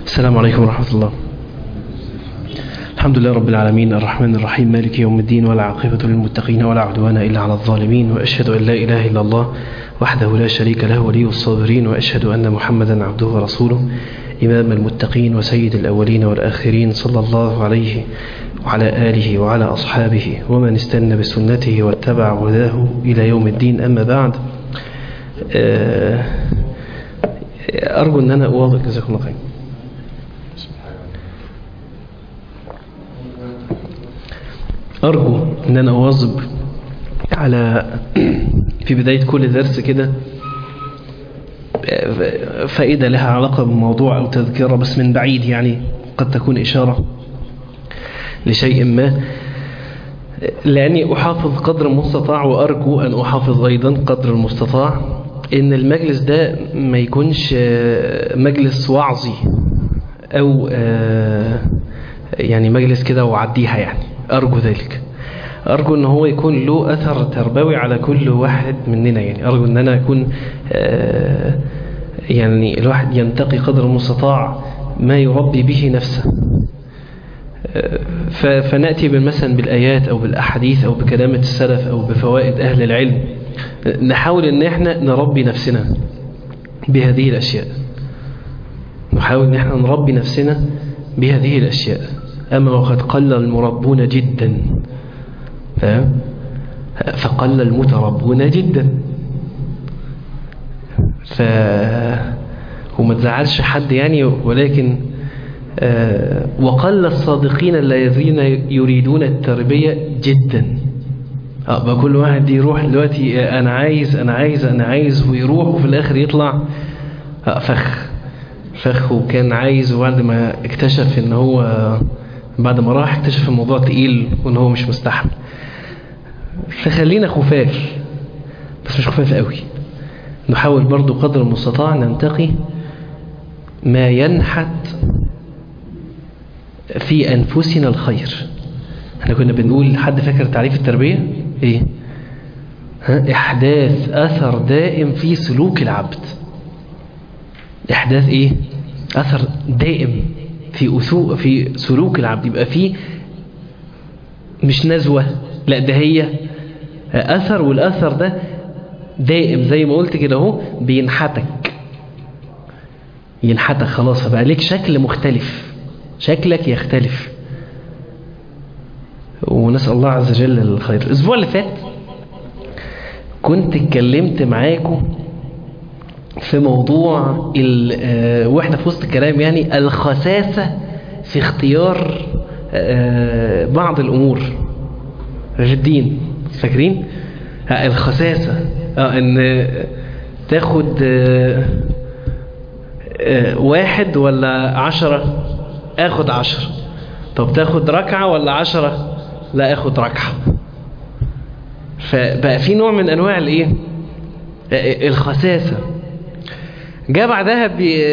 السلام عليكم ورحمة الله الحمد لله رب العالمين الرحمن الرحيم مالك يوم الدين ولا عاقبة للمتقين ولا عدوان إلا على الظالمين وأشهد أن لا إله إلا الله وحده لا شريك له ولي الصابرين وأشهد أن محمدا عبده ورسوله إمام المتقين وسيد الأولين والآخرين صلى الله عليه وعلى آله وعلى أصحابه ومن استنى بسنته واتبع هداه إلى يوم الدين أما بعد أرجو أن أنا أواظب جزاكم الله خير أرجو أن أنا أواظب على في بداية كل درس كده فائدة لها علاقة بموضوع أو تذكرة بس من بعيد يعني قد تكون إشارة لشيء ما لأني أحافظ قدر المستطاع وأرجو أن أحافظ أيضا قدر المستطاع إن المجلس ده ما يكونش مجلس وعظي أو يعني مجلس كده وعديها يعني أرجو ذلك أرجو أن هو يكون له أثر تربوي على كل واحد مننا يعني أرجو أن أنا أكون يعني الواحد ينتقي قدر المستطاع ما يربي به نفسه فنأتي مثلا بالآيات أو بالأحاديث أو بكلامة السلف أو بفوائد أهل العلم نحاول أن احنا نربي نفسنا بهذه الأشياء نحاول أن احنا نربي نفسنا بهذه الأشياء أما وقد قل المربون جدا فقل المتربون جدا ف وما تزعلش حد يعني ولكن وقل الصادقين الذين يريدون التربية جدا بقى كل واحد يروح دلوقتي أنا عايز أنا عايز أنا عايز ويروح وفي الآخر يطلع فخ فخ وكان عايز وبعد ما اكتشف ان هو بعد ما راح اكتشف الموضوع تقيل وان هو مش مستحمل فخلينا خفاف بس مش خفاف قوي نحاول برضو قدر المستطاع ننتقي ما ينحت في أنفسنا الخير احنا كنا بنقول حد فاكر تعريف التربية ايه ها؟ احداث اثر دائم في سلوك العبد احداث ايه اثر دائم في أسوء في سلوك العبد يبقى فيه مش نزوة لا ده هي أثر والأثر ده دائم زي ما قلت كده اهو بينحتك ينحتك خلاص فبقى ليك شكل مختلف شكلك يختلف ونسأل الله عز وجل الخير الأسبوع اللي فات كنت اتكلمت معاكم في موضوع واحنا في وسط الكلام يعني الخساسة في اختيار بعض الأمور رشدين فاكرين الخساسة ان تاخد واحد ولا عشرة اخد عشرة طب تاخد ركعة ولا عشرة لا اخد ركعة فبقى في نوع من انواع الايه الخساسة جاء بعدها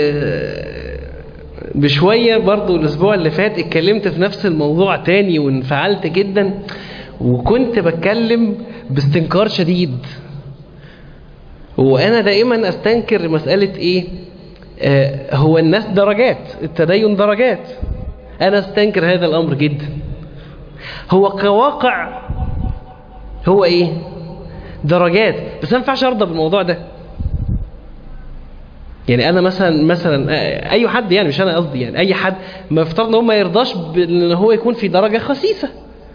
بشوية برضو الاسبوع اللي فات اتكلمت في نفس الموضوع تاني وانفعلت جدا وكنت بتكلم باستنكار شديد وانا دائما استنكر مسألة ايه آه هو الناس درجات التدين درجات انا استنكر هذا الامر جدا هو كواقع هو ايه درجات بس ما ينفعش ارضى بالموضوع ده يعني انا مثلا مثلا اي حد يعني مش انا قصدي يعني اي حد ما يفترض ان هو ما يرضاش بان هو يكون في درجه خسيسه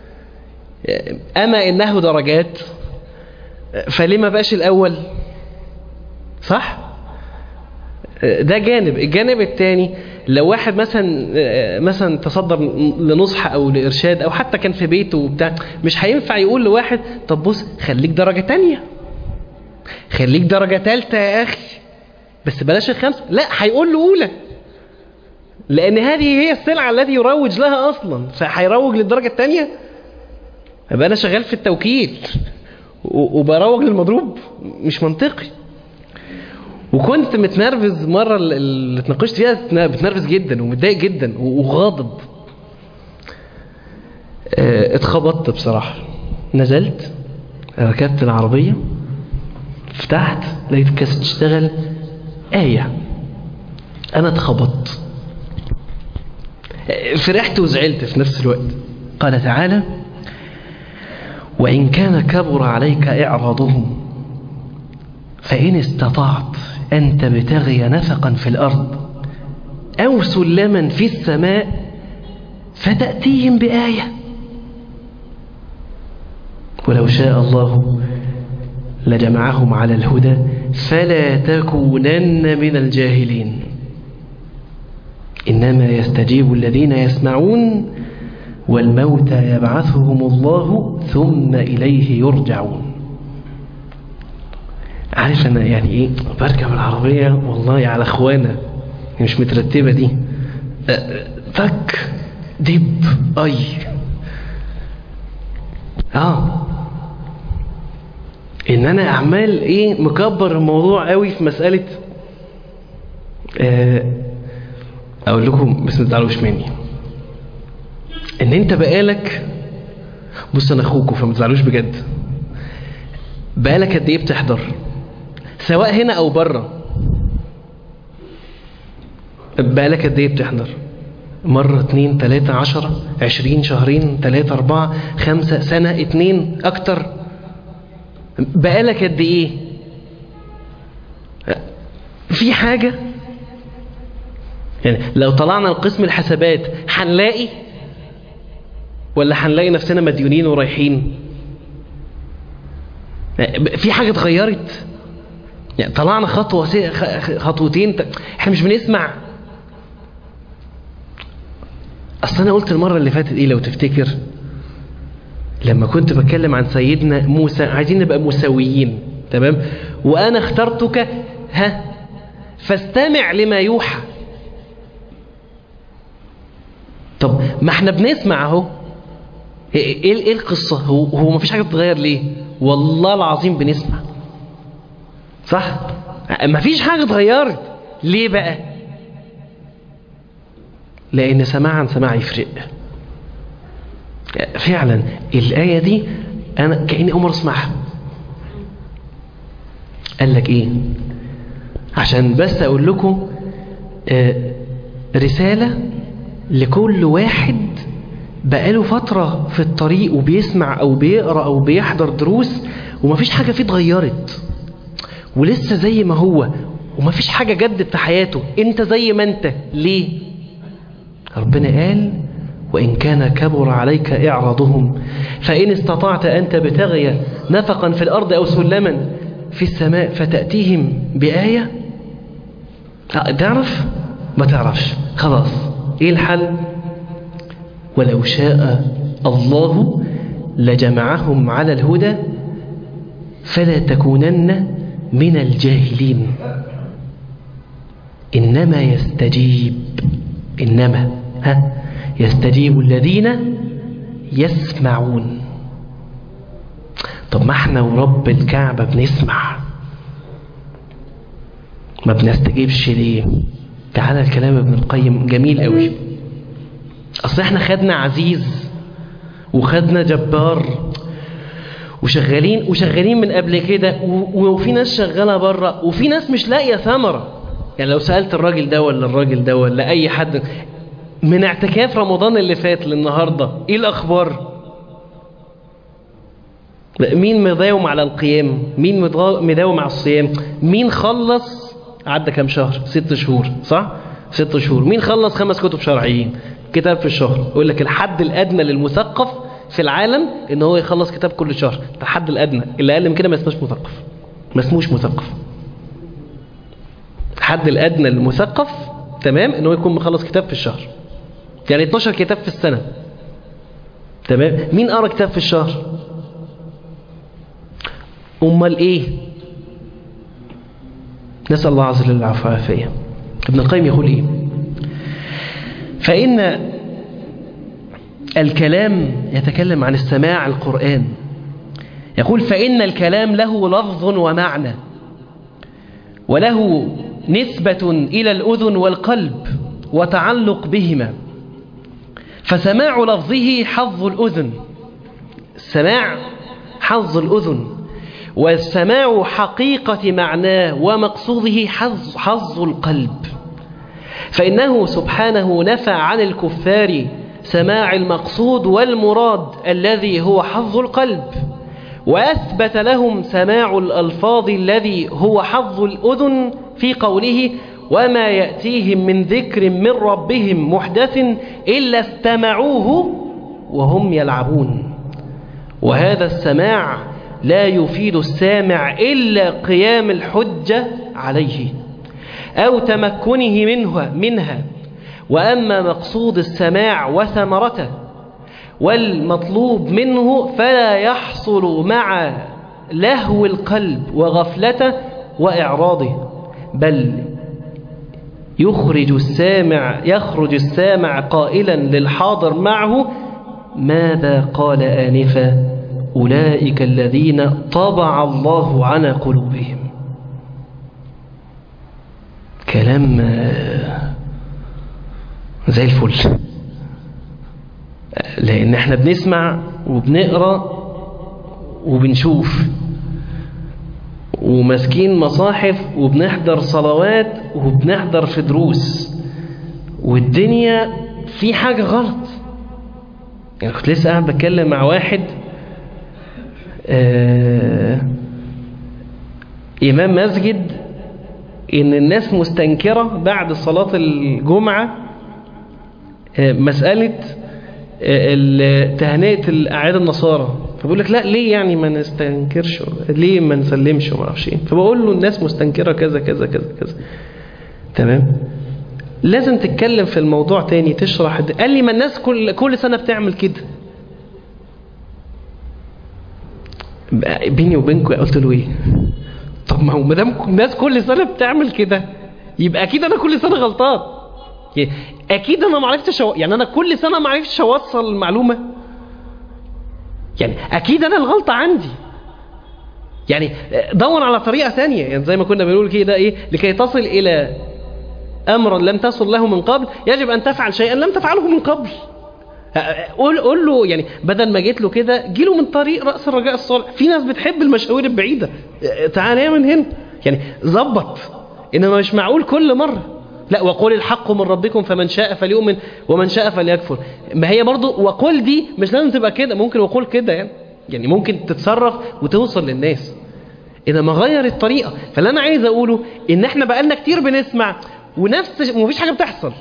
اما انه درجات فليه ما بقاش الاول صح ده جانب الجانب الثاني لو واحد مثلا مثلا تصدر لنصح او لارشاد او حتى كان في بيته وبتاع مش هينفع يقول لواحد طب بص خليك درجه تانية خليك درجه ثالثه يا اخي بس بلاش الخمسه لا هيقول له اولى لان هذه هي السلعه التي يروج لها اصلا فهيروج للدرجه الثانيه يبقى انا شغال في التوكيل وبروج للمضروب مش منطقي وكنت متنرفز مرة اللي اتناقشت فيها بتنرفز جدا ومتضايق جدا وغاضب اه اتخبطت بصراحة نزلت ركبت العربية فتحت لقيت الكاسة تشتغل آية أنا اتخبطت فرحت وزعلت في نفس الوقت قال تعالى وإن كان كبر عليك إعراضهم فإن استطعت أن تبتغي نفقا في الأرض أو سلما في السماء فتأتيهم بآية ولو شاء الله لجمعهم على الهدى فلا تكونن من الجاهلين إنما يستجيب الذين يسمعون والموتى يبعثهم الله ثم إليه يرجعون عارف أنا يعني إيه بركب العربية والله على أخوانا مش مترتبة دي فك دب أي آه ان انا اعمال ايه مكبر الموضوع قوي في مسألة آه اقول لكم بس ما تزعلوش مني ان انت بقالك بص انا اخوكم فما تزعلوش بجد بقالك قد ايه بتحضر سواء هنا او بره بقالك قد ايه بتحضر مرة اتنين تلاتة عشرة عشرين شهرين تلاتة اربعة خمسة سنة اتنين اكتر بقالك قد ايه في حاجة يعني لو طلعنا القسم الحسابات هنلاقي ولا هنلاقي نفسنا مديونين ورايحين في حاجة اتغيرت يعني طلعنا خطوة خطوتين احنا مش بنسمع اصل انا قلت المرة اللي فاتت ايه لو تفتكر لما كنت بتكلم عن سيدنا موسى عايزين نبقى مساويين تمام وانا اخترتك ها فاستمع لما يوحى طب ما احنا بنسمع اهو ايه ايه القصه هو هو ما فيش حاجه بتتغير ليه والله العظيم بنسمع صح ما فيش حاجه اتغيرت ليه بقى لان سماع عن سماع يفرق فعلا الآية دي أنا كأني أمر اسمعها قال لك إيه عشان بس أقول لكم آه رسالة لكل واحد بقاله فترة في الطريق وبيسمع أو بيقرأ أو بيحضر دروس ومفيش حاجة فيه اتغيرت ولسه زي ما هو ومفيش حاجة جدت في حياته انت زي ما انت ليه ربنا قال وإن كان كبر عليك إعراضهم فإن استطعت أن تبتغي نفقا في الأرض أو سلما في السماء فتأتيهم بآية تعرف ما تعرفش خلاص إيه الحل ولو شاء الله لجمعهم على الهدى فلا تكونن من الجاهلين إنما يستجيب إنما ها يستجيب الذين يسمعون طب ما احنا ورب الكعبة بنسمع ما بنستجيبش ليه تعالى الكلام ابن القيم جميل قوي اصل احنا خدنا عزيز وخدنا جبار وشغالين وشغالين من قبل كده وفي ناس شغاله بره وفي ناس مش لاقيه ثمره يعني لو سالت الراجل ده ولا الراجل ده ولا اي حد من اعتكاف رمضان اللي فات للنهاردة ايه الاخبار مين مداوم على القيام مين مداوم على الصيام مين خلص عدى كام شهر ست شهور صح ست شهور مين خلص خمس كتب شرعيين كتاب في الشهر يقول لك الحد الادنى للمثقف في العالم ان هو يخلص كتاب كل شهر ده الحد الادنى اللي اقل من كده ما اسموش مثقف ما اسموش مثقف الحد الادنى للمثقف تمام ان هو يكون مخلص كتاب في الشهر يعني 12 كتاب في السنة تمام مين قرأ كتاب في الشهر أمال إيه نسأل الله عز وجل العفو والعافية ابن القيم يقول إيه فإن الكلام يتكلم عن استماع القرآن يقول فإن الكلام له لفظ ومعنى وله نسبة إلى الأذن والقلب وتعلق بهما فسماع لفظه حظ الأذن سماع حظ الأذن وسماع حقيقة معناه ومقصوده حظ, حظ القلب فإنه سبحانه نفى عن الكفار سماع المقصود والمراد الذي هو حظ القلب وأثبت لهم سماع الألفاظ الذي هو حظ الأذن في قوله وما يأتيهم من ذكر من ربهم محدث إلا استمعوه وهم يلعبون وهذا السماع لا يفيد السامع إلا قيام الحجة عليه أو تمكنه منها, منها وأما مقصود السماع وثمرته والمطلوب منه فلا يحصل مع لهو القلب وغفلته وإعراضه بل يخرج السامع يخرج السامع قائلا للحاضر معه ماذا قال آنفا أولئك الذين طبع الله على قلوبهم كلام زي الفل لأن احنا بنسمع وبنقرأ وبنشوف وماسكين مصاحف وبنحضر صلوات وبنحضر في دروس والدنيا في حاجة غلط يعني كنت لسه قاعد بتكلم مع واحد آه إمام مسجد إن الناس مستنكرة بعد صلاة الجمعة آه مسألة آه تهنئة الأعياد النصارى فبقول لك لا ليه يعني ما نستنكرش ليه ما نسلمش وما اعرفش ايه فبقول له الناس مستنكرة كذا كذا كذا كذا تمام لازم تتكلم في الموضوع تاني تشرح قال لي ما الناس كل كل سنة بتعمل كده بيني وبينكم قلت له ايه طب ما هو ما دام الناس كل سنة بتعمل كده يبقى اكيد انا كل سنة غلطان اكيد انا ما عرفتش يعني انا كل سنة ما عرفتش اوصل المعلومة يعني اكيد انا الغلطة عندي يعني دور على طريقة ثانية يعني زي ما كنا بنقول كده ايه لكي تصل الى امرا لم تصل له من قبل يجب ان تفعل شيئا لم تفعله من قبل قول قول له يعني بدل ما جيت له كده جي له من طريق راس الرجاء الصالح في ناس بتحب المشاوير البعيده تعالى من هنا يعني ظبط انما مش معقول كل مره لا وقول الحق من ربكم فمن شاء فليؤمن ومن شاء فليكفر ما هي برضو وقول دي مش لازم تبقى كده ممكن وقول كده يعني يعني ممكن تتصرف وتوصل للناس انما غير الطريقه فاللي انا عايز اقوله ان احنا بقالنا كتير بنسمع ونفس مفيش حاجه بتحصل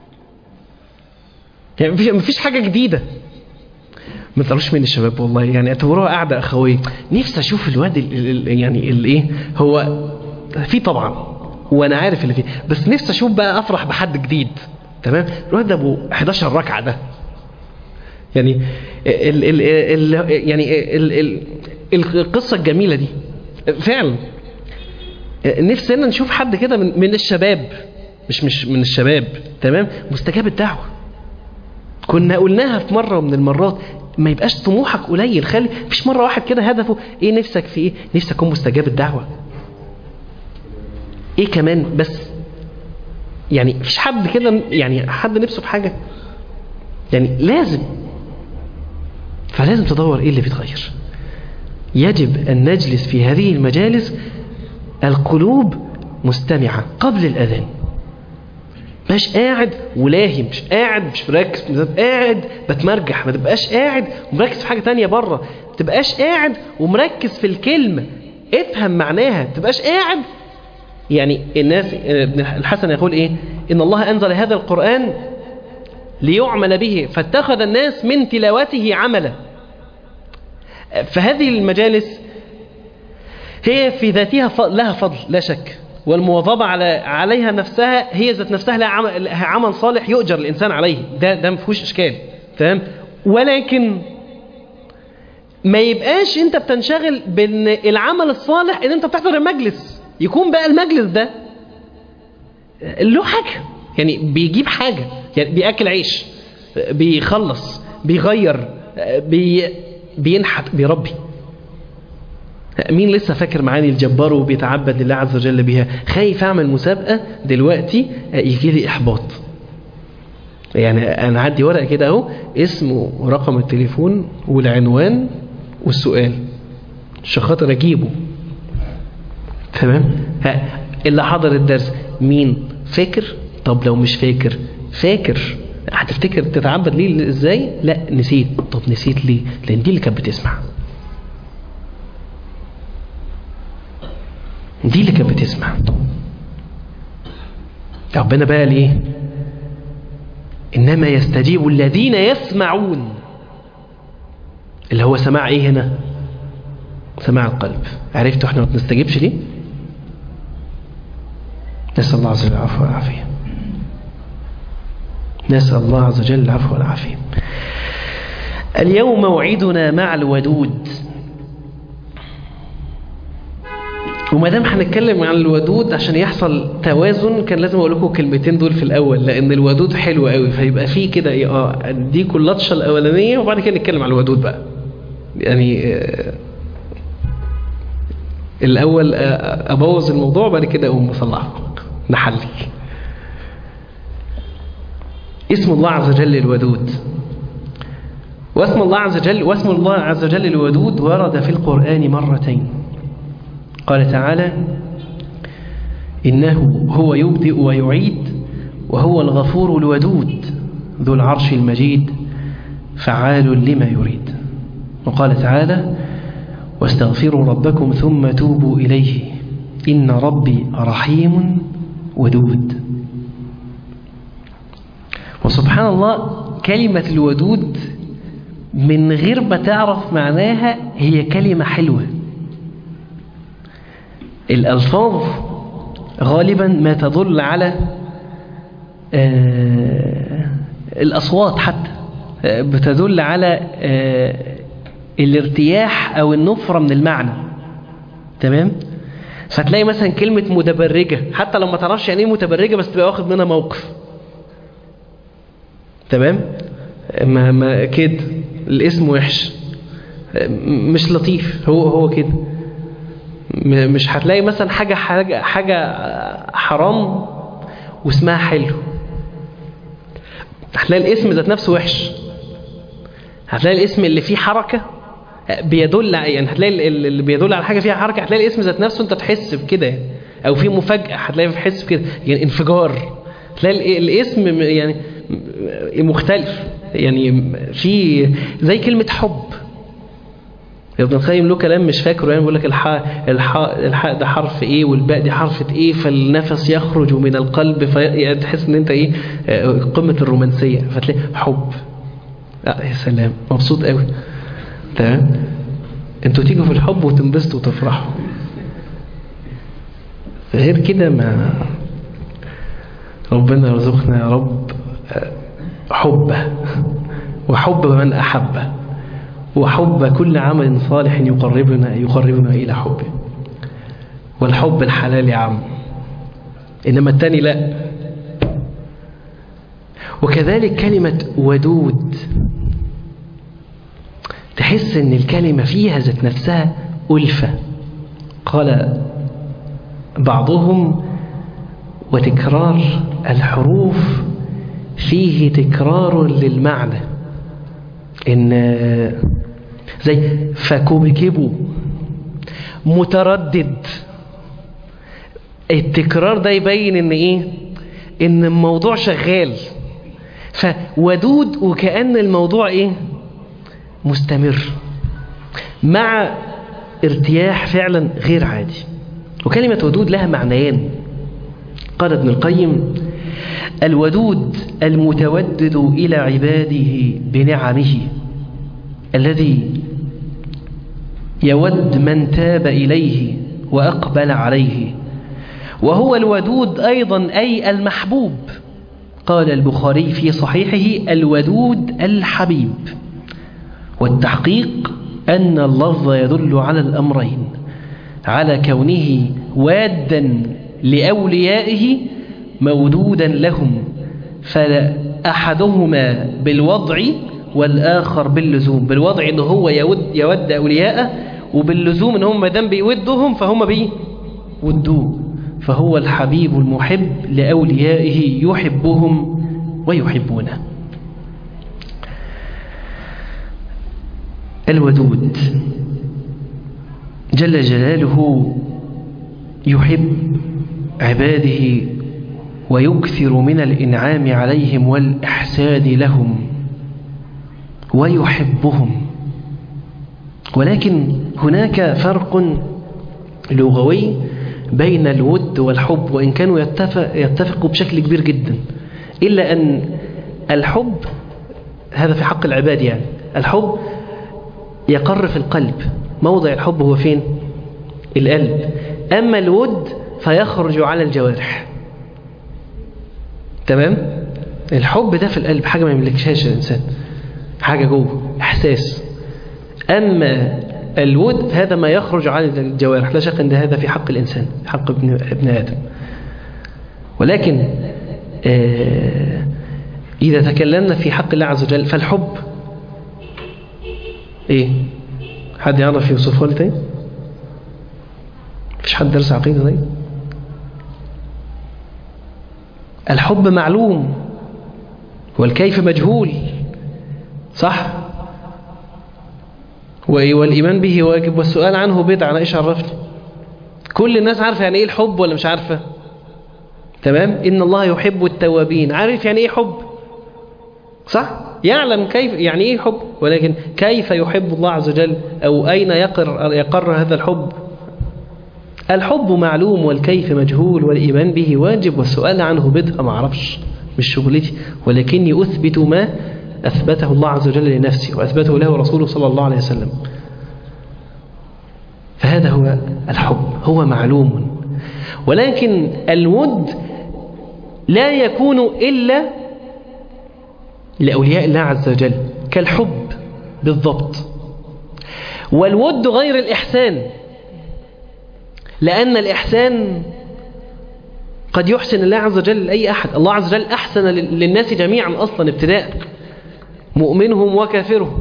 يعني مفيش, مفيش حاجه جديده ما تقولوش من الشباب والله يعني اعتبروها قاعده اخويه نفسي اشوف الواد ال ال يعني الايه هو في طبعا وانا عارف اللي فيه بس نفسي اشوف بقى افرح بحد جديد تمام الواد ابو 11 ركعه ده يعني ال ال ال يعني ال ال القصه الجميله دي فعلا نفسنا نشوف حد كده من, من الشباب مش مش من الشباب تمام مستجاب الدعوه كنا قلناها في مره من المرات ما يبقاش طموحك قليل خلي مفيش مره واحد كده هدفه ايه نفسك في ايه نفسك اكون مستجاب الدعوه ايه كمان بس يعني مفيش حد كده يعني حد نفسه في حاجه يعني لازم فلازم تدور ايه اللي بيتغير يجب ان نجلس في هذه المجالس القلوب مستمعة قبل الأذان مش قاعد ولاهي مش قاعد مش مركز مش قاعد بتمرجح ما تبقاش قاعد ومركز في حاجة تانية بره ما تبقاش قاعد ومركز في الكلمة افهم معناها ما تبقاش قاعد يعني الناس ابن الحسن يقول ايه ان الله انزل هذا القرآن ليعمل به فاتخذ الناس من تلاوته عملا فهذه المجالس هي في ذاتها لها فضل لا شك والمواظبة على عليها نفسها هي ذات نفسها لها عمل, لها عمل صالح يؤجر الإنسان عليه ده ده ما فيهوش إشكال تمام ولكن ما يبقاش أنت بتنشغل بأن العمل الصالح أن أنت بتحضر المجلس يكون بقى المجلس ده له حاجة يعني بيجيب حاجة يعني بيأكل عيش بيخلص بيغير بي بينحت بيربي مين لسه فاكر معاني الجبار وبيتعبد لله عز وجل بها خايف اعمل مسابقة دلوقتي يجي لي احباط يعني انا عندي ورقة كده اهو اسمه ورقم التليفون والعنوان والسؤال عشان خاطر اجيبه تمام اللي حضر الدرس مين فاكر طب لو مش فاكر فاكر هتفتكر تتعبد ليه ازاي لا نسيت طب نسيت ليه لان دي اللي كانت بتسمع دي اللي كانت بتسمع ربنا بقى ليه انما يستجيب الذين يسمعون اللي هو سماع ايه هنا سماع القلب عرفتوا احنا ما بنستجيبش ليه نسأل الله عز وجل العفو والعافية نسأل الله عز وجل العفو والعافية اليوم موعدنا مع الودود وما دام هنتكلم عن الودود عشان يحصل توازن كان لازم اقول لكم الكلمتين دول في الاول لان الودود حلو قوي فيبقى فيه كده ايه اه اديكم اللطشه الاولانيه وبعد كده نتكلم عن الودود بقى يعني آه الاول آه ابوظ الموضوع وبعد كده اقوم اصلحه نحلي اسم الله عز وجل الودود واسم الله عز وجل واسم الله عز وجل الودود ورد في القرآن مرتين قال تعالى إنه هو يبدئ ويعيد وهو الغفور الودود ذو العرش المجيد فعال لما يريد وقال تعالى واستغفروا ربكم ثم توبوا إليه إن ربي رحيم ودود وسبحان الله كلمة الودود من غير ما تعرف معناها هي كلمة حلوة الألفاظ غالبا ما تدل على آه الأصوات حتى آه بتدل على آه الارتياح أو النفرة من المعنى تمام فتلاقي مثلا كلمة متبرجة حتى لو ما تعرفش يعني ايه متبرجة بس تبقى واخد منها موقف تمام ما ما كده الاسم وحش مش لطيف هو هو كده مش هتلاقي مثلا حاجة حاجة حاجة حرام واسمها حلو هتلاقي الاسم ذات نفسه وحش هتلاقي الاسم اللي فيه حركة بيدل يعني هتلاقي اللي بيدل على حاجة فيها حركة هتلاقي الاسم ذات نفسه انت تحس بكده او في مفاجأة هتلاقي تحس بكده يعني انفجار تلاقي الاسم يعني مختلف يعني في زي كلمة حب ابن القيم له كلام مش فاكره يعني بيقول لك الحاء الحاء الحاء ده حرف ايه والباء دي حرف ايه فالنفس يخرج من القلب فتحس ان انت ايه قمه الرومانسيه فتلاقي حب لا يا سلام مبسوط قوي تمام انتوا تيجوا في الحب وتنبسطوا وتفرحوا غير كده ما ربنا يرزقنا يا رب حبه وحب من أحبه وحب كل عمل صالح يقربنا يقربنا إلى حبه والحب الحلال يا عم إنما الثاني لا وكذلك كلمة ودود تحس ان الكلمة فيها ذات نفسها ألفة قال بعضهم وتكرار الحروف فيه تكرار للمعنى ان زي فكبكبوا متردد التكرار ده يبين ان ايه ان الموضوع شغال فودود وكأن الموضوع ايه مستمر مع ارتياح فعلا غير عادي وكلمة ودود لها معنيين قال ابن القيم الودود المتودد إلى عباده بنعمه الذي يود من تاب إليه وأقبل عليه وهو الودود أيضا أي المحبوب قال البخاري في صحيحه الودود الحبيب والتحقيق أن اللفظ يدل على الأمرين على كونه وادا لأوليائه مودودا لهم فأحدهما بالوضع والآخر باللزوم بالوضع إنه هو يود, يود أولياءه وباللزوم إن هم مدام بيودهم فهم بيودوه فهو الحبيب المحب لأوليائه يحبهم ويحبونه الودود جل جلاله يحب عباده ويكثر من الإنعام عليهم والإحسان لهم ويحبهم ولكن هناك فرق لغوي بين الود والحب وإن كانوا يتفق يتفقوا بشكل كبير جدا إلا أن الحب هذا في حق العباد يعني الحب يقر في القلب موضع الحب هو فين القلب أما الود فيخرج على الجوارح تمام الحب ده في القلب حاجة ما يملكهاش الإنسان حاجة جوه إحساس أما الود هذا ما يخرج عن الجوارح لا شك أن هذا في حق الإنسان في حق ابن, ابن آدم ولكن آه إذا تكلمنا في حق الله عز وجل فالحب إيه حد يعرف يوصفه لي تاني مفيش حد درس عقيدة طيب الحب معلوم والكيف مجهول صح والإيمان به واجب والسؤال عنه بدعة أنا إيش عرفني كل الناس عارفة يعني إيه الحب ولا مش عارفة تمام إن الله يحب التوابين عارف يعني إيه حب صح يعلم كيف يعني إيه حب ولكن كيف يحب الله عز وجل أو أين يقر, يقر هذا الحب الحب معلوم والكيف مجهول والإيمان به واجب والسؤال عنه بدعة ما أعرفش مش شغلتي ولكني أثبت ما أثبته الله عز وجل لنفسه وأثبته له رسوله صلى الله عليه وسلم فهذا هو الحب هو معلوم ولكن الود لا يكون إلا لأولياء الله عز وجل كالحب بالضبط والود غير الإحسان لأن الإحسان قد يحسن الله عز وجل لأي أحد الله عز وجل أحسن للناس جميعا أصلا ابتداء مؤمنهم وكافرهم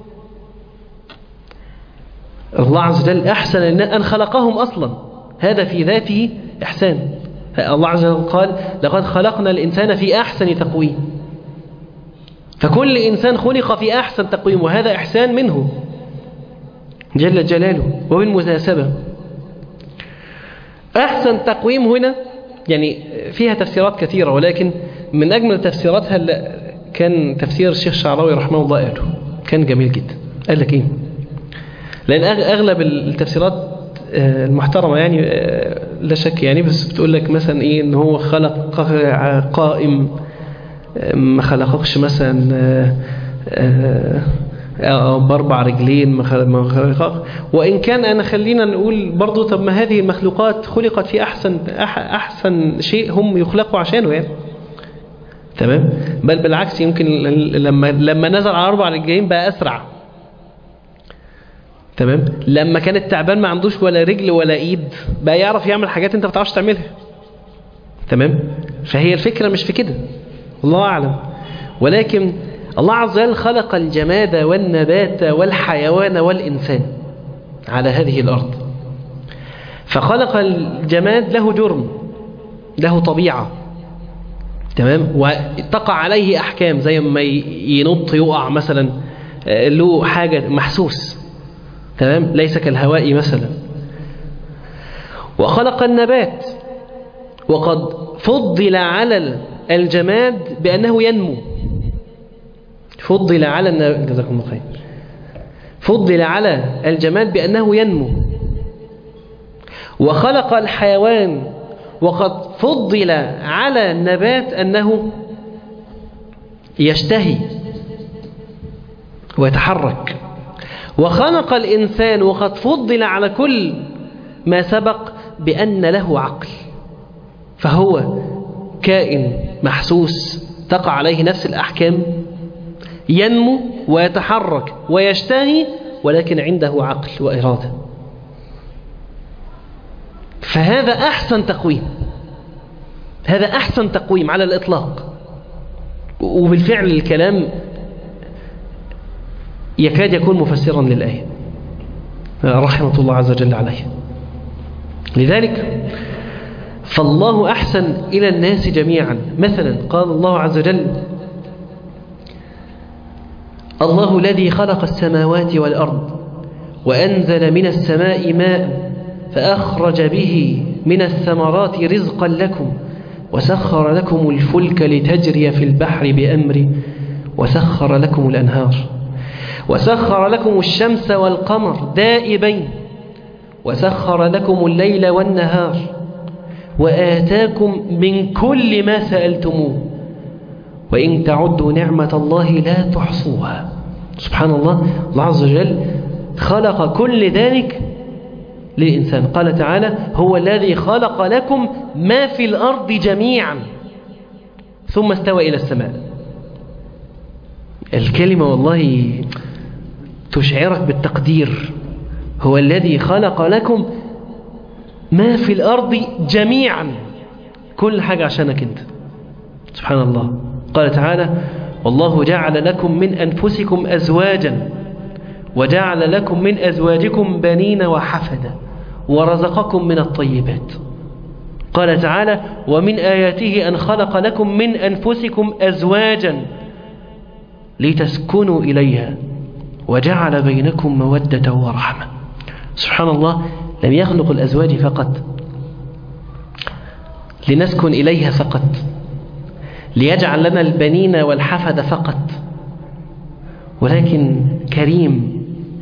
الله عز وجل أحسن أن خلقهم أصلا هذا في ذاته إحسان الله عز وجل قال لقد خلقنا الإنسان في أحسن تقويم فكل إنسان خلق في أحسن تقويم وهذا إحسان منه جل جلاله وبالمناسبة أحسن تقويم هنا يعني فيها تفسيرات كثيرة ولكن من أجمل تفسيراتها كان تفسير الشيخ الشعراوي رحمه الله قاله كان جميل جدا قال لك إيه لأن أغلب التفسيرات المحترمة يعني لا شك يعني بس بتقول لك مثلا إيه إن هو خلق قائم ما خلقكش مثلا باربع رجلين ما خلقك وإن كان أنا خلينا نقول برضو طب ما هذه المخلوقات خلقت في أحسن أحسن شيء هم يخلقوا عشانه يعني تمام بل بالعكس يمكن لما لما نزل على أربع رجلين بقى أسرع تمام لما كان التعبان ما عندوش ولا رجل ولا ايد بقى يعرف يعمل حاجات انت ما بتعرفش تعملها تمام فهي الفكرة مش في كده الله أعلم ولكن الله عز وجل خلق الجماد والنبات والحيوان والإنسان على هذه الأرض فخلق الجماد له جرم له طبيعة تمام وتقع عليه أحكام زي ما ينط يقع مثلا له حاجة محسوس تمام ليس كالهواء مثلا وخلق النبات وقد فضل على الجماد بأنه ينمو فضل على النبات جزاكم الله خير فضل على الجماد بأنه ينمو وخلق الحيوان وقد فضل على النبات أنه يشتهي ويتحرك وخلق الإنسان وقد فضل على كل ما سبق بأن له عقل فهو كائن محسوس تقع عليه نفس الأحكام ينمو ويتحرك ويشتهي ولكن عنده عقل وإرادة فهذا أحسن تقويم هذا أحسن تقويم على الإطلاق وبالفعل الكلام يكاد يكون مفسرا للآية رحمة الله عز وجل عليه لذلك فالله أحسن إلى الناس جميعا مثلا قال الله عز وجل الله الذي خلق السماوات والأرض وأنزل من السماء ماء فأخرج به من الثمرات رزقا لكم وسخر لكم الفلك لتجري في البحر بأمره وسخر لكم الأنهار وسخر لكم الشمس والقمر دائبين وسخر لكم الليل والنهار وآتاكم من كل ما سألتموه وإن تعدوا نعمة الله لا تحصوها سبحان الله الله عز وجل خلق كل ذلك للإنسان قال تعالى هو الذي خلق لكم ما في الأرض جميعا ثم استوى إلى السماء الكلمة والله تشعرك بالتقدير هو الذي خلق لكم ما في الأرض جميعا كل حاجة عشانك أنت سبحان الله قال تعالى والله جعل لكم من أنفسكم أزواجا وجعل لكم من أزواجكم بنين وحفدا ورزقكم من الطيبات قال تعالى ومن آياته أن خلق لكم من أنفسكم أزواجا لتسكنوا إليها وجعل بينكم مودة ورحمة سبحان الله لم يخلق الأزواج فقط لنسكن إليها فقط ليجعل لنا البنين والحفد فقط ولكن كريم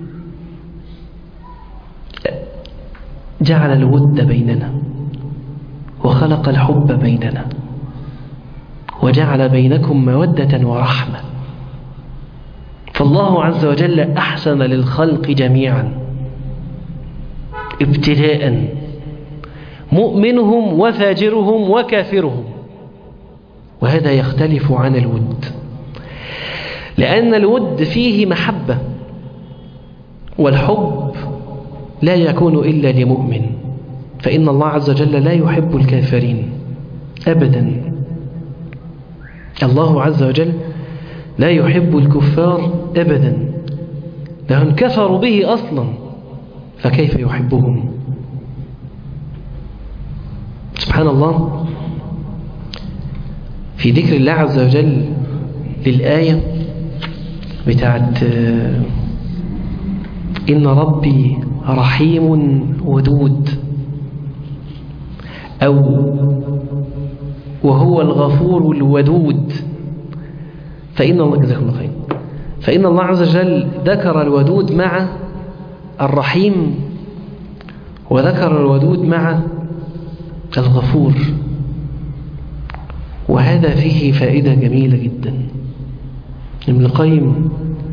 جعل الود بيننا وخلق الحب بيننا وجعل بينكم مودة ورحمة فالله عز وجل أحسن للخلق جميعا ابتداء مؤمنهم وفاجرهم وكافرهم وهذا يختلف عن الود لأن الود فيه محبة والحب لا يكون إلا لمؤمن فإن الله عز وجل لا يحب الكافرين أبدا الله عز وجل لا يحب الكفار أبدا لهم كفروا به أصلا فكيف يحبهم سبحان الله في ذكر الله عز وجل للآية بتاعت إن ربي رحيم ودود أو وهو الغفور الودود فإن الله جزاكم الله خير فإن الله عز وجل ذكر الودود مع الرحيم وذكر الودود مع الغفور وهذا فيه فائدة جميلة جدا ابن القيم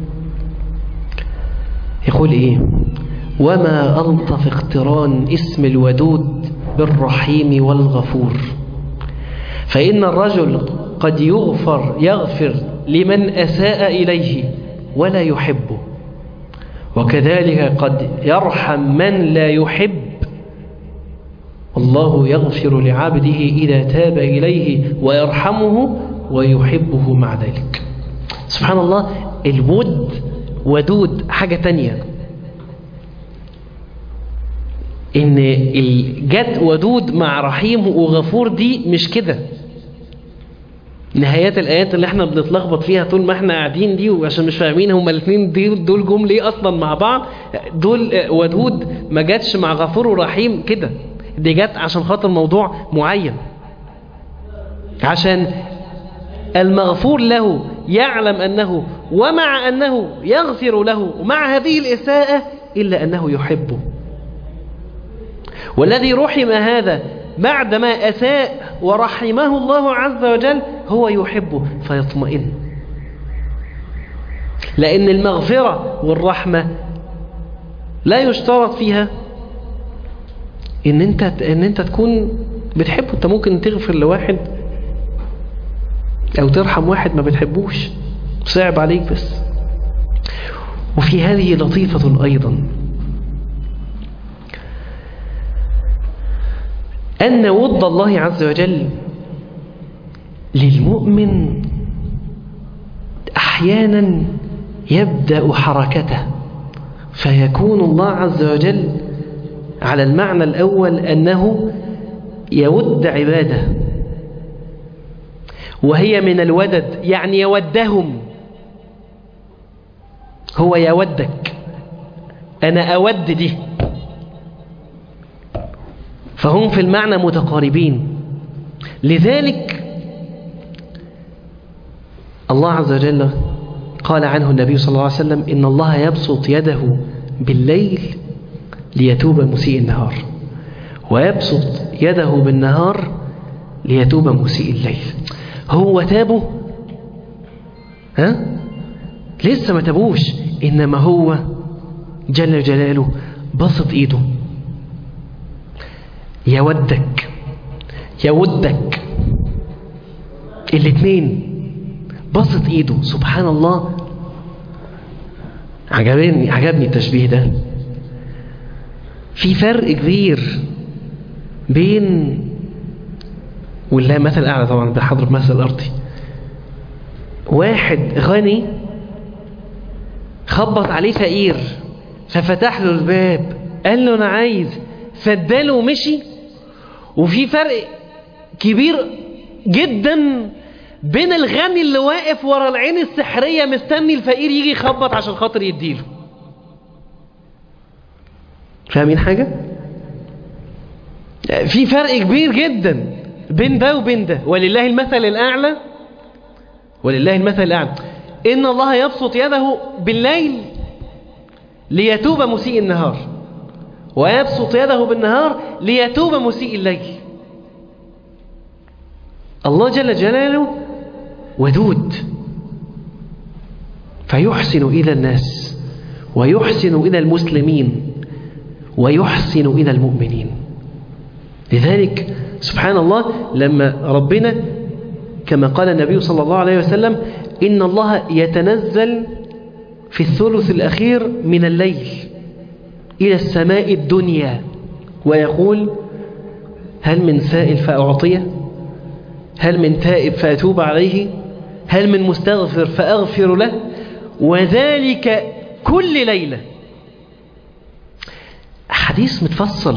يقول إيه وما ألطف اقتران اسم الودود بالرحيم والغفور فإن الرجل قد يغفر يغفر لمن أساء إليه ولا يحبه وكذلك قد يرحم من لا يحب الله يغفر لعبده إذا تاب إليه ويرحمه ويحبه مع ذلك سبحان الله الود ودود حاجة تانية ان جت ودود مع رحيم وغفور دي مش كده نهايات الايات اللي احنا بنتلخبط فيها طول ما احنا قاعدين دي وعشان مش فاهمين هما الاثنين دول دول جم ليه اصلا مع بعض دول ودود ما جاتش مع غفور ورحيم كده دي جت عشان خاطر موضوع معين عشان المغفور له يعلم أنه ومع أنه يغفر له ومع هذه الإساءة إلا أنه يحبه والذي رحم هذا بعدما أساء ورحمه الله عز وجل هو يحبه فيطمئن لأن المغفرة والرحمة لا يشترط فيها ان انت ان انت تكون بتحبه انت ممكن تغفر لواحد او ترحم واحد ما بتحبوش صعب عليك بس وفي هذه لطيفة ايضا ان ود الله عز وجل للمؤمن احيانا يبدأ حركته فيكون الله عز وجل على المعنى الأول أنه يود عباده وهي من الودد يعني يودهم هو يودك أنا أود دي فهم في المعنى متقاربين لذلك الله عز وجل قال عنه النبي صلى الله عليه وسلم إن الله يبسط يده بالليل ليتوب مسيء النهار ويبسط يده بالنهار ليتوب مسيء الليل هو تابوا ها لسه ما تابوش إنما هو جل جلاله بسط إيده يودك يودك الاثنين بسط ايده سبحان الله عجبني عجبني التشبيه ده في فرق كبير بين والله مثل اعلى طبعا بحضرب مثل ارضي واحد غني خبط عليه فقير ففتح له الباب قال له انا عايز فاداله ومشي وفي فرق كبير جدا بين الغني اللي واقف ورا العين السحرية مستني الفقير يجي يخبط عشان خاطر يديله فاهمين حاجة؟ في فرق كبير جدا بين ده وبين ده ولله المثل الأعلى ولله المثل الأعلى إن الله يبسط يده بالليل ليتوب مسيء النهار ويبسط يده بالنهار ليتوب مسيء الليل الله جل جلاله ودود فيحسن إلى الناس ويحسن إلى المسلمين ويحسن إلى المؤمنين لذلك سبحان الله لما ربنا كما قال النبي صلى الله عليه وسلم إن الله يتنزل في الثلث الأخير من الليل إلى السماء الدنيا ويقول هل من سائل فأعطيه هل من تائب فأتوب عليه هل من مستغفر فأغفر له وذلك كل ليلة حديث متفصل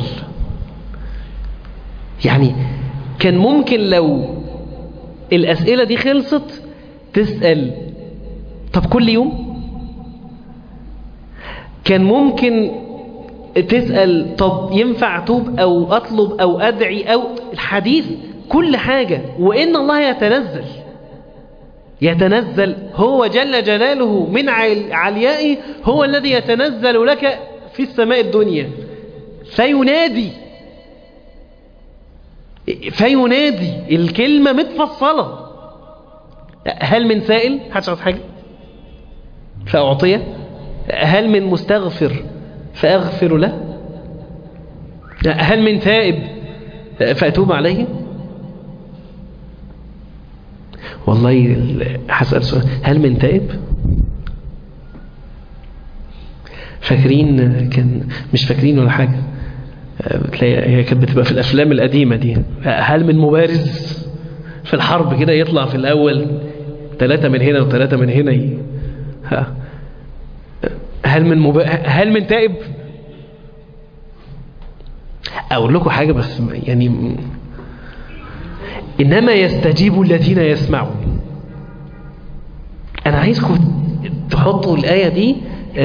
يعني كان ممكن لو الأسئلة دي خلصت تسأل طب كل يوم كان ممكن تسأل طب ينفع أتوب أو أطلب أو أدعي أو الحديث كل حاجة وإن الله يتنزل يتنزل هو جل جلاله من عليائه هو الذي يتنزل لك في السماء الدنيا فينادي فينادي الكلمة متفصلة هل من سائل حدش عايز حاجة فأعطيه هل من مستغفر فأغفر له هل من تائب فأتوب عليه والله هسأل سؤال هل من تائب فاكرين كان مش فاكرين ولا حاجة بتلاقي هي كانت بتبقى في الأفلام القديمة دي هل من مبارز في الحرب كده يطلع في الأول ثلاثة من هنا وثلاثة من هنا ي... ها. هل من مب... هل من تائب أقول لكم حاجة بس يعني إنما يستجيب الذين يسمعون أنا عايزكم تحطوا الآية دي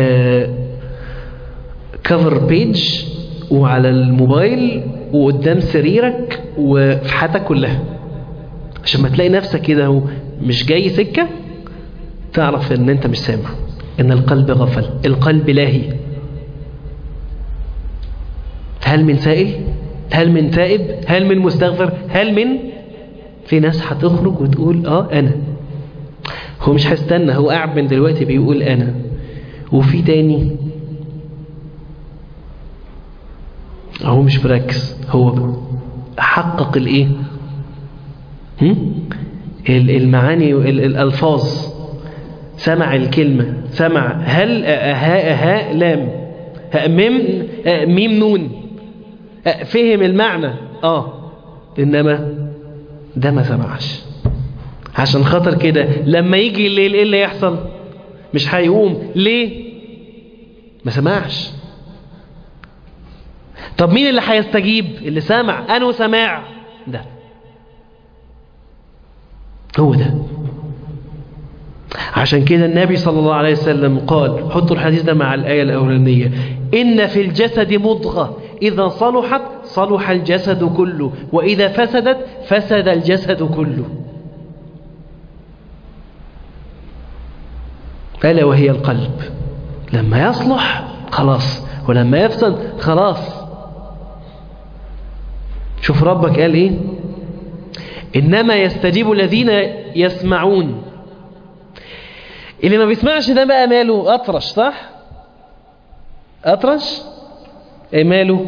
كفر بيج وعلى الموبايل وقدام سريرك وفي حياتك كلها عشان ما تلاقي نفسك كده مش جاي سكة تعرف ان انت مش سامع ان القلب غفل القلب لاهي هل من سائل هل من تائب هل من مستغفر هل من في ناس هتخرج وتقول اه انا هو مش هيستنى هو قاعد من دلوقتي بيقول انا وفي تاني هو مش مركز هو حقق الايه المعاني الالفاظ سمع الكلمة سمع هل ها ها لام ميم ميم نون فهم المعنى اه انما ده ما سمعش عشان خاطر كده لما يجي الليل ايه اللي يحصل مش هيقوم ليه ما سمعش طب مين اللي هيستجيب اللي سمع انه سماع ده هو ده عشان كده النبي صلى الله عليه وسلم قال حطوا الحديث ده مع الآية الأولانية إن في الجسد مضغة إذا صلحت صلح الجسد كله وإذا فسدت فسد الجسد كله ألا وهي القلب لما يصلح خلاص ولما يفسد خلاص شوف ربك قال ايه انما يستجيب الذين يسمعون اللي ما بيسمعش ده بقى ماله اطرش صح اطرش ايه ماله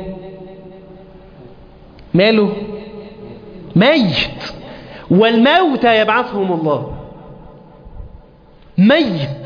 ماله ميت والموتى يبعثهم الله ميت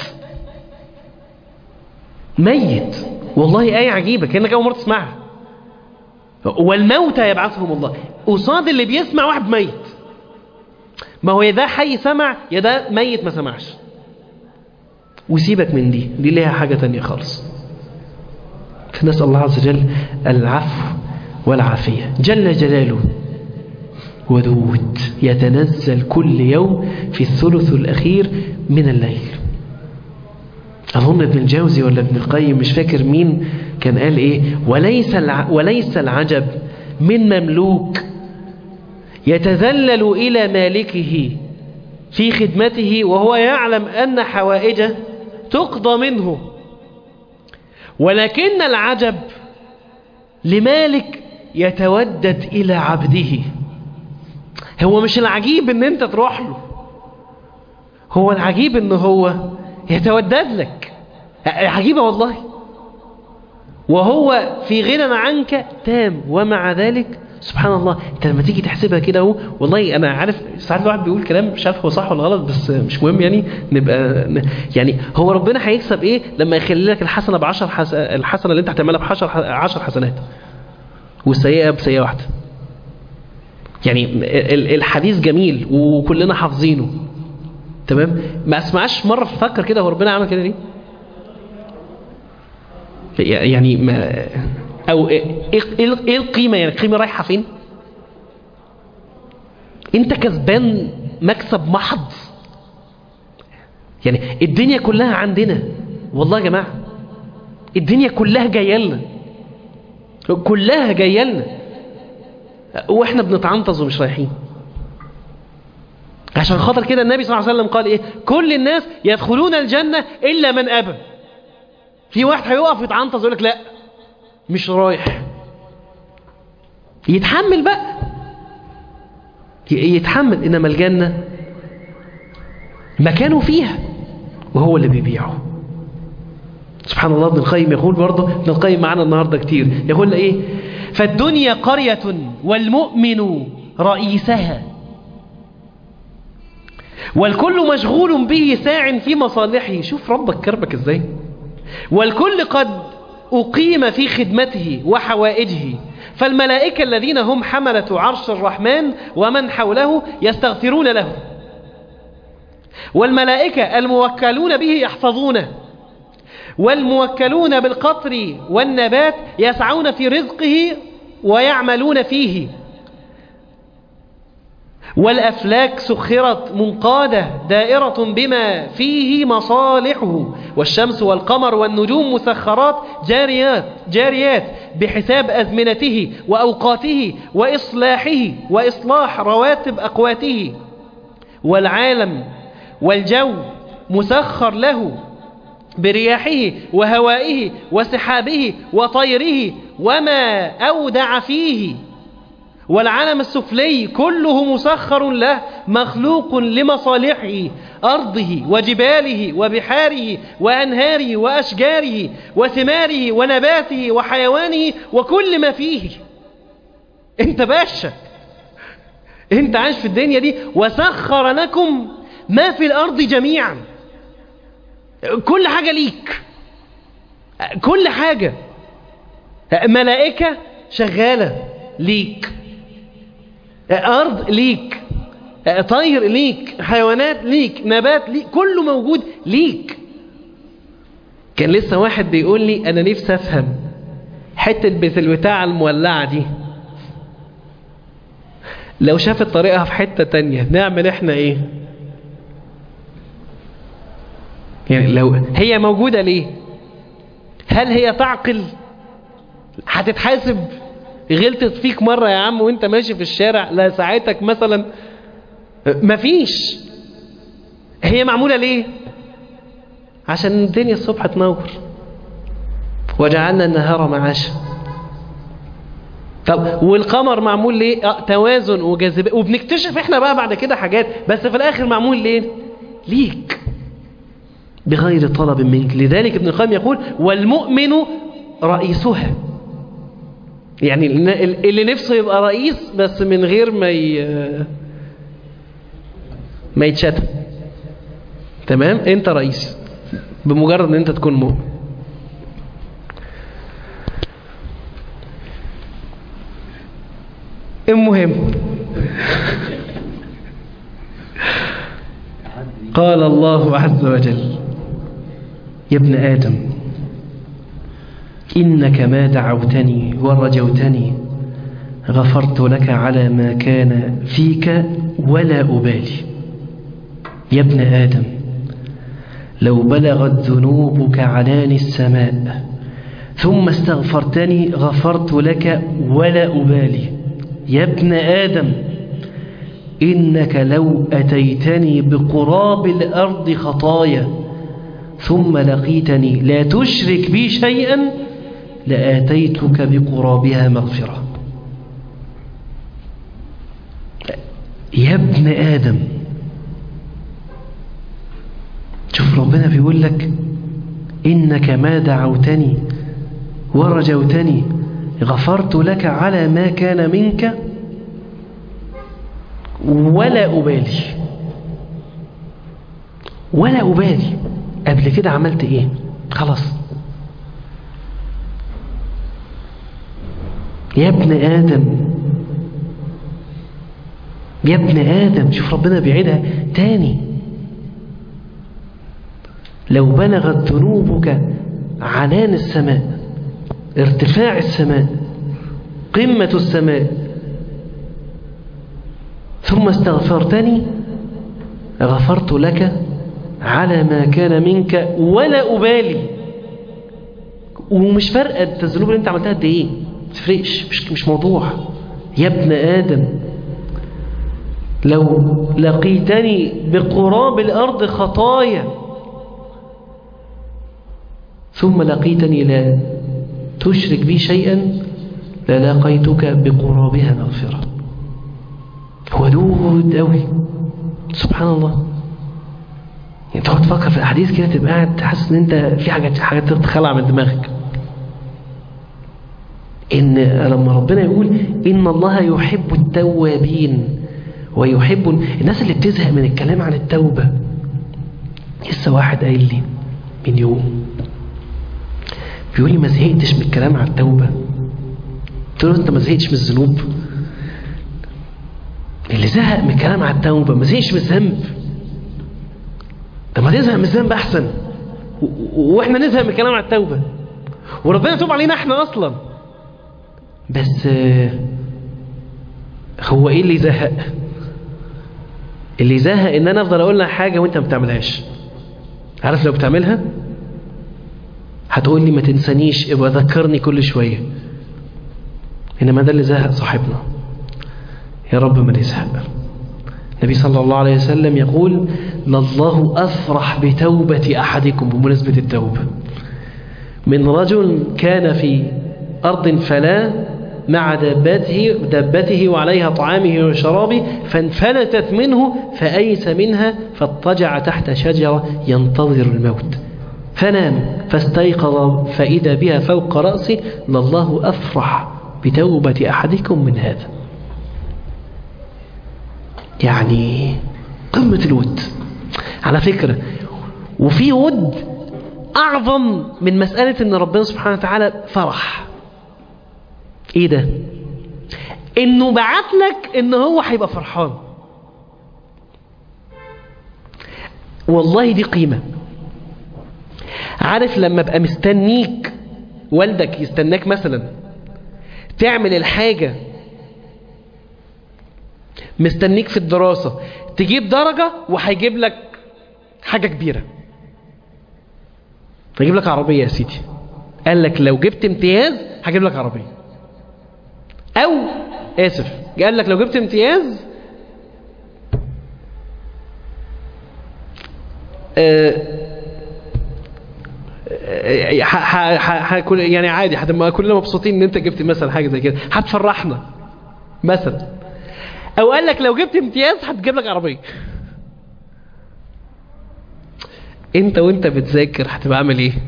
ميت والله آية عجيبة كأنك أول مرة تسمعها والموتى يبعثهم الله قصاد اللي بيسمع واحد ميت ما هو يا ده حي سمع يا ده ميت ما سمعش وسيبك من دي دي ليها حاجة تانية خالص فنسأل الله عز وجل العفو والعافية جل جلاله ودود يتنزل كل يوم في الثلث الأخير من الليل أظن ابن الجوزي ولا ابن القيم مش فاكر مين كان قال إيه وليس, الع... وليس العجب من مملوك يتذلل إلى مالكه في خدمته وهو يعلم أن حوائجه تقضى منه ولكن العجب لمالك يتودد إلى عبده هو مش العجيب ان انت تروح له هو العجيب ان هو يتودد لك عجيبة والله وهو في غنى عنك تام ومع ذلك سبحان الله انت لما تيجي تحسبها كده اهو والله انا عارف ساعات الواحد بيقول كلام مش عارف هو صح ولا غلط بس مش مهم يعني نبقى يعني هو ربنا هيكسب ايه لما يخلي لك الحسنه ب 10 حس... الحسنه اللي انت هتعملها ب 10 10 حسنات والسيئه بسيئه واحده يعني الحديث جميل وكلنا حافظينه تمام ما اسمعش مرة فكر كده هو ربنا عمل كده ليه يعني ما او ايه ايه القيمة يعني القيمة رايحة فين انت كسبان مكسب محض يعني الدنيا كلها عندنا والله يا جماعة الدنيا كلها جايه لنا كلها جايه لنا واحنا بنتعنطز ومش رايحين عشان خاطر كده النبي صلى الله عليه وسلم قال ايه كل الناس يدخلون الجنة الا من ابى في واحد هيقف يتعنطز يقول لك لا مش رايح يتحمل بقى يتحمل انما الجنة مكانه فيها وهو اللي بيبيعه سبحان الله ابن القيم يقول برضه ابن القيم معنا النهاردة كتير يقول ايه فالدنيا قرية والمؤمن رئيسها والكل مشغول به ساع في مصالحه شوف ربك كربك ازاي والكل قد أقيم في خدمته وحوائجه فالملائكة الذين هم حملة عرش الرحمن ومن حوله يستغفرون له والملائكة الموكلون به يحفظونه والموكلون بالقطر والنبات يسعون في رزقه ويعملون فيه والأفلاك سخرت منقادة دائرة بما فيه مصالحه والشمس والقمر والنجوم مسخرات جاريات جاريات بحساب أزمنته وأوقاته وإصلاحه وإصلاح رواتب أقواته والعالم والجو مسخر له برياحه وهوائه وسحابه وطيره وما أودع فيه والعالم السفلي كله مسخر له مخلوق لمصالحه أرضه وجباله وبحاره وأنهاره وأشجاره وثماره ونباته وحيوانه وكل ما فيه انت باشا انت عايش في الدنيا دي وسخر لكم ما في الأرض جميعا كل حاجة ليك كل حاجة ملائكة شغالة ليك أرض ليك طير ليك حيوانات ليك نبات ليك كله موجود ليك كان لسه واحد بيقول لي أنا نفسي أفهم حتة البتاع المولعة دي لو شافت طريقها في حتة تانية نعمل احنا ايه يعني لو هي موجودة ليه هل هي تعقل هتتحاسب غلطت فيك مرة يا عم وانت ماشي في الشارع لا ساعتك مثلا مفيش هي معمولة ليه عشان الدنيا الصبح تنور وجعلنا النهار معاشا طب والقمر معمول ليه اه توازن وجاذبيه وبنكتشف احنا بقى بعد كده حاجات بس في الاخر معمول ليه ليك بغير طلب منك لذلك ابن القيم يقول والمؤمن رئيسها يعني اللي نفسه يبقى رئيس بس من غير ما ي... ما يتشتم تمام انت رئيس بمجرد ان انت تكون مؤمن المهم قال الله عز وجل يا ابن آدم إنك ما دعوتني ورجوتني غفرت لك على ما كان فيك ولا أبالي يا ابن آدم لو بلغت ذنوبك عنان السماء ثم استغفرتني غفرت لك ولا أبالي يا ابن آدم إنك لو أتيتني بقراب الأرض خطايا ثم لقيتني لا تشرك بي شيئا لآتيتك بقرابها مغفرة يا ابن آدم شوف ربنا بيقول لك إنك ما دعوتني ورجوتني غفرت لك على ما كان منك ولا أبالي ولا أبالي قبل كده عملت إيه خلاص يا ابن آدم يا ابن آدم شوف ربنا بيعيدها تاني لو بلغت ذنوبك عنان السماء ارتفاع السماء قمة السماء ثم استغفرتني غفرت لك على ما كان منك ولا أبالي ومش فارقة الذنوب اللي انت عملتها قد ايه تفرقش مش, مش موضوع يا ابن آدم لو لقيتني بقراب الأرض خطايا ثم لقيتني لا تشرك بي شيئا للاقيتك بقرابها مغفرة ودود قوي سبحان الله يعني تقعد تفكر في الاحاديث كده تبقى قاعد تحس ان انت في حاجات حاجات تتخلع من دماغك ان لما ربنا يقول ان الله يحب التوابين ويحب الناس اللي بتزهق من الكلام عن التوبه لسه واحد قايل لي من يوم بيقول لي ما زهقتش من الكلام عن التوبه قلت له انت ما زهقتش من الذنوب اللي زهق من الكلام عن التوبه ما زهقش من الذنب طب ما تزهق من الذنب احسن واحنا نزهق من الكلام عن التوبه وربنا يتوب علينا احنا اصلا بس هو ايه اللي يزهق اللي يزهق ان انا افضل اقول لك حاجه وانت ما بتعملهاش عارف لو بتعملها هتقول لي ما تنسانيش ابقى ذكرني كل شويه انما ده اللي زهق صاحبنا يا رب ما نزهق النبي صلى الله عليه وسلم يقول لله أفرح بتوبة أحدكم بمناسبة التوبة من رجل كان في أرض فلا مع دابته, دابته وعليها طعامه وشرابه فانفلتت منه فأيس منها فاضطجع تحت شجرة ينتظر الموت فنام فاستيقظ فإذا بها فوق رأسه لله أفرح بتوبة أحدكم من هذا يعني قمة الود على فكرة وفي ود أعظم من مسألة أن ربنا سبحانه وتعالى فرح إيه ده إنه بعت لك إن هو هيبقى فرحان والله دي قيمة عارف لما ابقى مستنيك والدك يستناك مثلا تعمل الحاجة مستنيك في الدراسة تجيب درجة وهيجيب لك حاجة كبيرة هيجيب لك عربية يا سيدي قال لك لو جبت امتياز هجيب لك عربية او اسف قال لك لو جبت امتياز آه، آه، ح- ح- ح- ح- كل- يعني عادي هتبقى كلنا مبسوطين ان انت جبت مثلا حاجه زي كده هتفرحنا مثلا او قال لك لو جبت امتياز هتجيب لك عربيه انت وانت بتذاكر هتبقى عامل ايه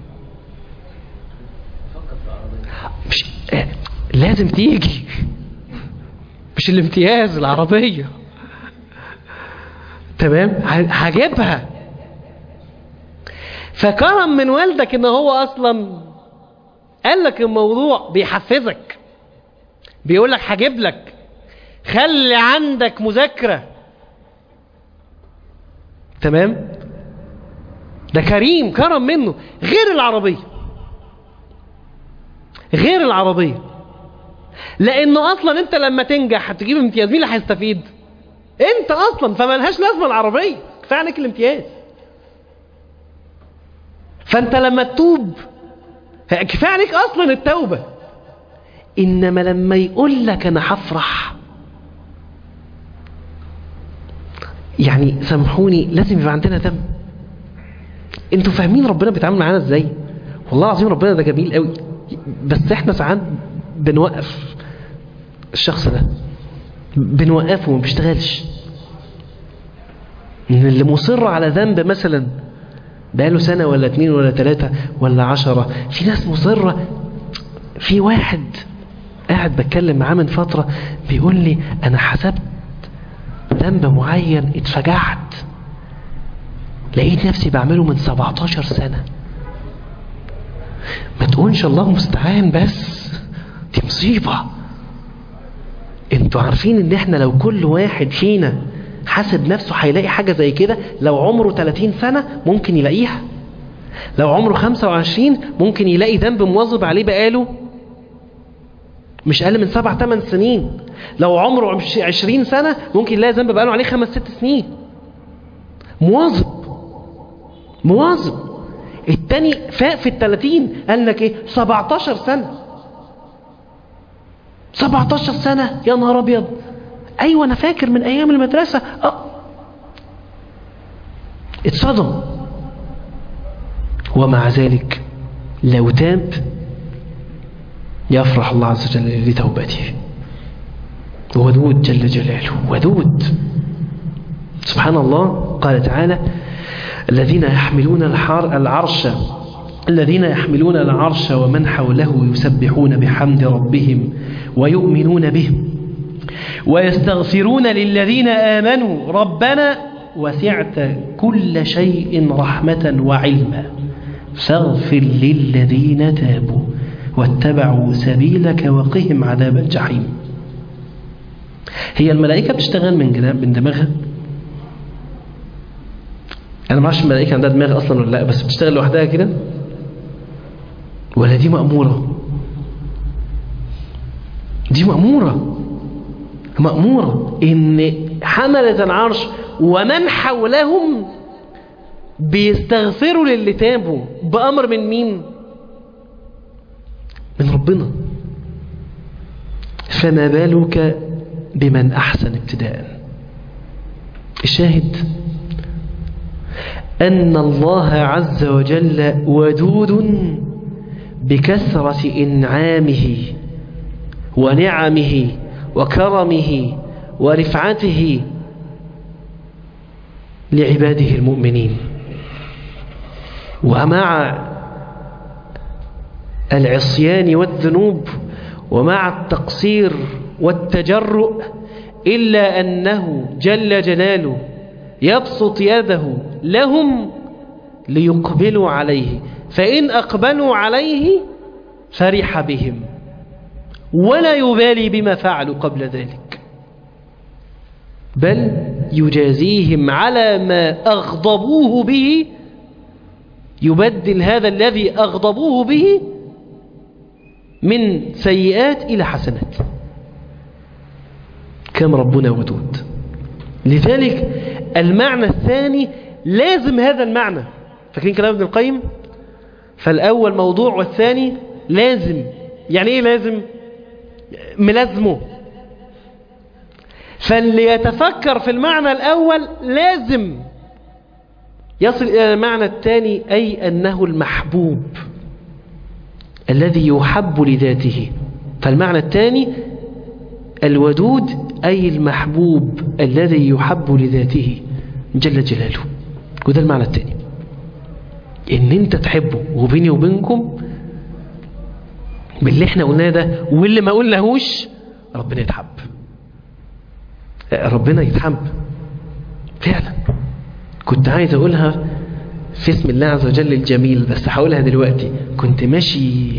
مش آه، لازم تيجي مش الامتياز العربيه تمام ه- هجيبها فكرم من والدك ان هو اصلا قال لك الموضوع بيحفزك بيقول لك هجيب لك خلي عندك مذاكره تمام ده كريم كرم منه غير العربيه غير العربيه لانه اصلا انت لما تنجح هتجيب امتياز مين اللي هيستفيد انت اصلا فملهاش لازمه العربيه كفايه عليك الامتياز فانت لما تتوب كفايه عليك اصلا التوبه انما لما يقول لك انا هفرح يعني سامحوني لازم يبقى عندنا دم انتوا فاهمين ربنا بيتعامل معانا ازاي والله العظيم ربنا ده جميل قوي بس احنا ساعات بنوقف الشخص ده بنوقفه وما بيشتغلش ان اللي مصر على ذنب مثلا بقاله سنة ولا اتنين ولا تلاتة ولا عشرة في ناس مصرة في واحد قاعد بتكلم معاه من فترة بيقول لي انا حسبت ذنب معين اتفجعت لقيت نفسي بعمله من 17 سنة ما تقولش الله مستعان بس دي مصيبة انتوا عارفين ان احنا لو كل واحد فينا حاسب نفسه هيلاقي حاجة زي كده لو عمره 30 سنة ممكن يلاقيها لو عمره 25 ممكن يلاقي ذنب مواظب عليه بقاله مش اقل من سبع ثمان سنين لو عمره عش- 20 سنة ممكن يلاقي ذنب بقاله عليه خمس ست سنين مواظب مواظب التاني فاق في التلاتين قال لك ايه 17 سنة 17 سنة يا نهار ابيض ايوه انا فاكر من ايام المدرسة اه اتصدم ومع ذلك لو تاب يفرح الله عز وجل لتوبته ودود جل جلاله ودود سبحان الله قال تعالى الذين يحملون الحار العرش الذين يحملون العرش ومن حوله يسبحون بحمد ربهم ويؤمنون به ويستغفرون للذين آمنوا ربنا وسعت كل شيء رحمة وعلما فاغفر للذين تابوا واتبعوا سبيلك وقهم عذاب الجحيم هي الملائكة بتشتغل من جناب من دماغها أنا ما اعرفش الملائكة عندها دماغ أصلا ولا لا بس بتشتغل لوحدها كده ولا دي مأمورة دي مأمورة مأمورة إن حملة العرش ومن حولهم بيستغفروا للي تابوا بأمر من مين؟ من ربنا فما بالك بمن أحسن ابتداء الشاهد أن الله عز وجل ودود بكثرة إنعامه ونعمه وكرمه ورفعته لعباده المؤمنين ومع العصيان والذنوب ومع التقصير والتجرؤ إلا أنه جل جلاله يبسط يده لهم ليقبلوا عليه فإن أقبلوا عليه فرح بهم ولا يبالي بما فعلوا قبل ذلك بل يجازيهم على ما أغضبوه به يبدل هذا الذي أغضبوه به من سيئات إلى حسنات كم ربنا ودود لذلك المعنى الثاني لازم هذا المعنى فاكرين كلام ابن القيم فالأول موضوع والثاني لازم يعني ايه لازم ملازمه فاللي يتفكر في المعنى الأول لازم يصل إلى المعنى الثاني أي أنه المحبوب الذي يحب لذاته فالمعنى الثاني الودود أي المحبوب الذي يحب لذاته جل جلاله وده المعنى الثاني ان انت تحبه وبيني وبينكم باللي احنا قلناه ده واللي ما قلناهوش ربنا يتحب ربنا يتحب فعلا كنت عايز اقولها في اسم الله عز وجل الجميل بس هقولها دلوقتي كنت ماشي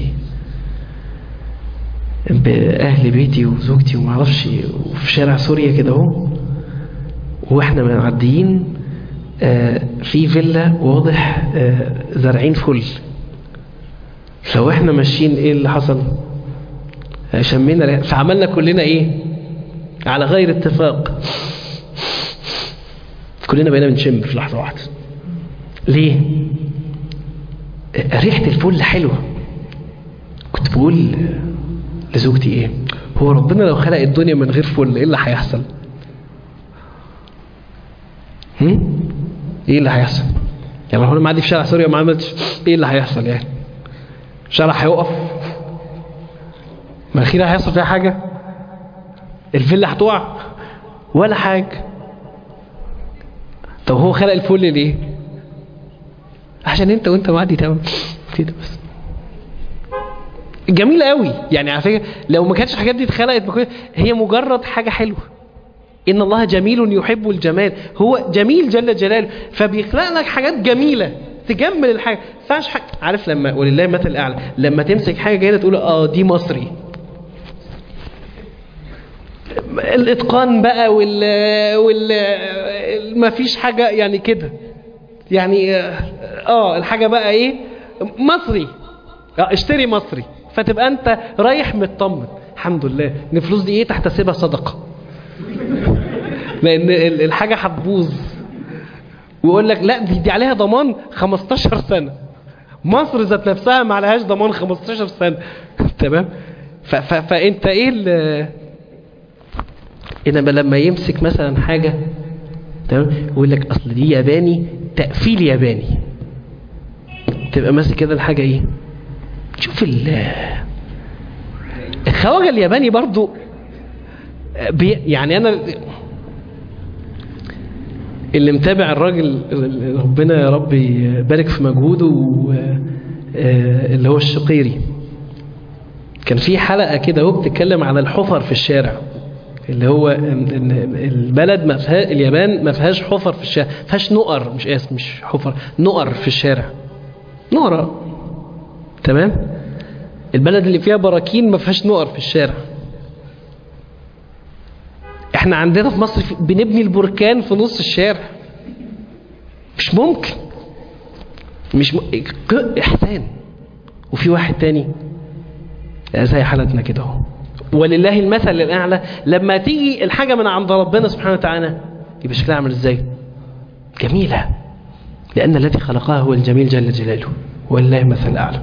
بأهل بيتي وزوجتي ومعرفش وفي شارع سوريا كده اهو واحنا معديين آه في فيلا واضح آه زارعين فل لو احنا ماشيين ايه اللي حصل شمينا فعملنا كلنا ايه على غير اتفاق كلنا بقينا بنشم في لحظة واحدة ليه ريحة الفل حلوة كنت بقول لزوجتي ايه هو ربنا لو خلق الدنيا من غير فل ايه اللي هيحصل هم؟ ايه اللي هيحصل يعني لو انا معدي في شارع سوريا وما عملتش ايه اللي هيحصل يعني الشارع هيقف مناخيرها هيحصل فيها حاجة الفيلا هتقع ولا حاجة طب هو خلق الفل ليه عشان انت وانت معدي تعمل كده بس جميل قوي يعني على فكره لو ما كانتش الحاجات دي اتخلقت هي مجرد حاجه حلوه ان الله جميل يحب الجمال هو جميل جل جلاله فبيخلق لك حاجات جميله تجمل الحاجه فاش حاجة. عارف لما ولله المثل الاعلى لما تمسك حاجه جيده تقول اه دي مصري الاتقان بقى وال وال ما فيش حاجه يعني كده يعني اه الحاجه بقى ايه مصري اه اشتري مصري فتبقى انت رايح مطمن الحمد لله ان الفلوس دي ايه تحتسبها صدقه لان الحاجه هتبوظ ويقول لك لا دي, دي عليها ضمان 15 سنه مصر ذات نفسها ما عليهاش ضمان 15 سنه تمام فانت ايه انما لما يمسك مثلا حاجه تمام يقول لك اصل دي ياباني تقفيل ياباني تبقى ماسك كده الحاجه ايه شوف ال الخواجه الياباني برضو بي يعني انا اللي متابع الراجل ربنا يا رب يبارك في مجهوده اللي هو الشقيري كان في حلقه كده هو بتتكلم على الحفر في الشارع اللي هو البلد ما فيها اليابان ما فيهاش حفر في الشارع ما فيهاش نقر مش اسم مش حفر نقر في الشارع نقرة تمام البلد اللي فيها براكين ما فيهاش نقر في الشارع احنا عندنا في مصر بنبني البركان في نص الشارع مش ممكن مش م... احسان وفي واحد تاني زي حالتنا كده اهو ولله المثل الاعلى لما تيجي الحاجه من عند ربنا سبحانه وتعالى يبقى شكلها عامل ازاي جميله لان الذي خلقها هو الجميل جل جلاله ولله المثل الاعلى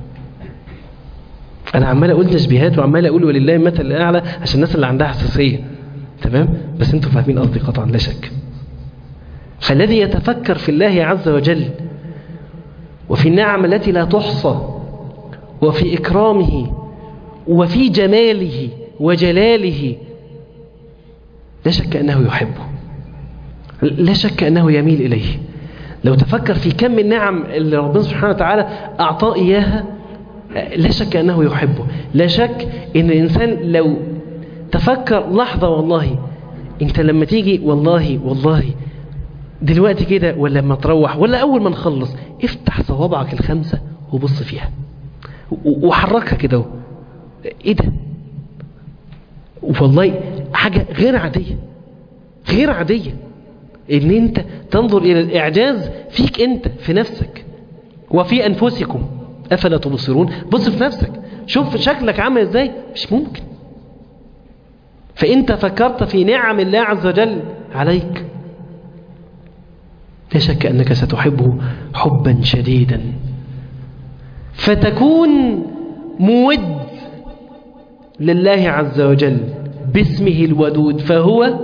انا عمال اقول تشبيهات وعمال اقول ولله المثل الاعلى عشان الناس اللي عندها حساسيه تمام بس انتوا فاهمين قصدي قطعا لا شك فالذي يتفكر في الله عز وجل وفي النعم التي لا تحصى وفي إكرامه وفي جماله وجلاله لا شك أنه يحبه لا شك أنه يميل إليه لو تفكر في كم النعم اللي ربنا سبحانه وتعالى أعطاه إياها لا شك أنه يحبه لا شك أن الإنسان لو تفكر لحظة والله أنت لما تيجي والله والله دلوقتي كده ولا لما تروح ولا أول ما نخلص افتح صوابعك الخمسة وبص فيها وحركها كده ايه ده والله حاجة غير عادية غير عادية ان انت تنظر الى الاعجاز فيك انت في نفسك وفي انفسكم افلا تبصرون بص في نفسك شوف شكلك عامل ازاي مش ممكن فانت فكرت في نعم الله عز وجل عليك لا شك انك ستحبه حبا شديدا فتكون مود لله عز وجل باسمه الودود فهو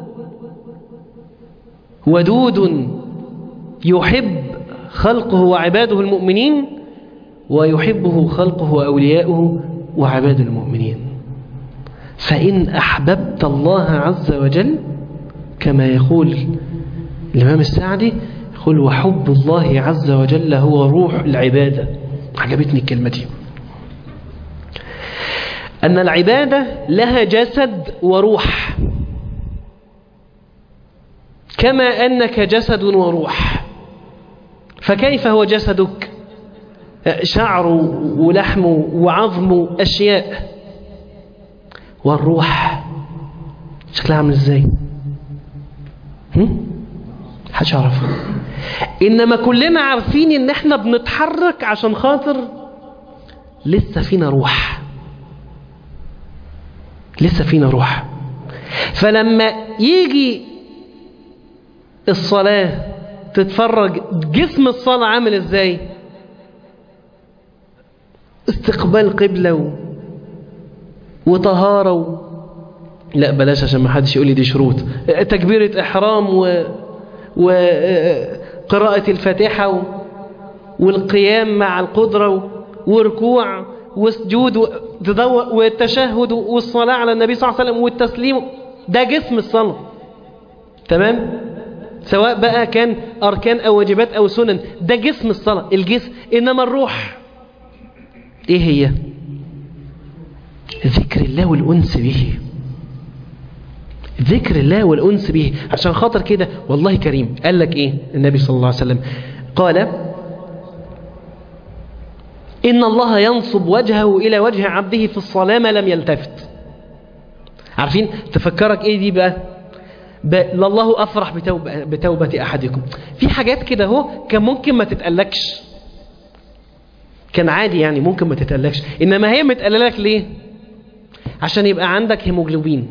ودود يحب خلقه وعباده المؤمنين ويحبه خلقه وأولياؤه وعباد المؤمنين فإن أحببت الله عز وجل كما يقول الإمام السعدي يقول وحب الله عز وجل هو روح العبادة عجبتني الكلمة دي أن العبادة لها جسد وروح كما أنك جسد وروح فكيف هو جسدك شعر ولحم وعظم أشياء والروح شكلها عامل ازاي حدش يعرفها انما كلنا عارفين ان احنا بنتحرك عشان خاطر لسه فينا روح لسه فينا روح فلما يجي الصلاة تتفرج جسم الصلاة عامل ازاي استقبال قبلة و... وطهارة و... لا بلاش عشان ما حدش يقول لي دي شروط تكبيرة إحرام و... وقراءة الفاتحة و... والقيام مع القدرة و... وركوع وسجود و... والتشهد والصلاة على النبي صلى الله عليه وسلم والتسليم ده جسم الصلاة تمام سواء بقى كان أركان أو واجبات أو سنن ده جسم الصلاة الجسم إنما الروح إيه هي ذكر الله والأنس به ذكر الله والأنس به عشان خاطر كده والله كريم قال لك إيه النبي صلى الله عليه وسلم قال إن الله ينصب وجهه إلى وجه عبده في الصلاة ما لم يلتفت عارفين تفكرك إيه دي بقى ب... لله أفرح بتوبة, بتوبة أحدكم في حاجات كده هو كان ممكن ما تتقلكش كان عادي يعني ممكن ما تتقلكش إنما هي متقللك ليه عشان يبقى عندك هيموجلوبين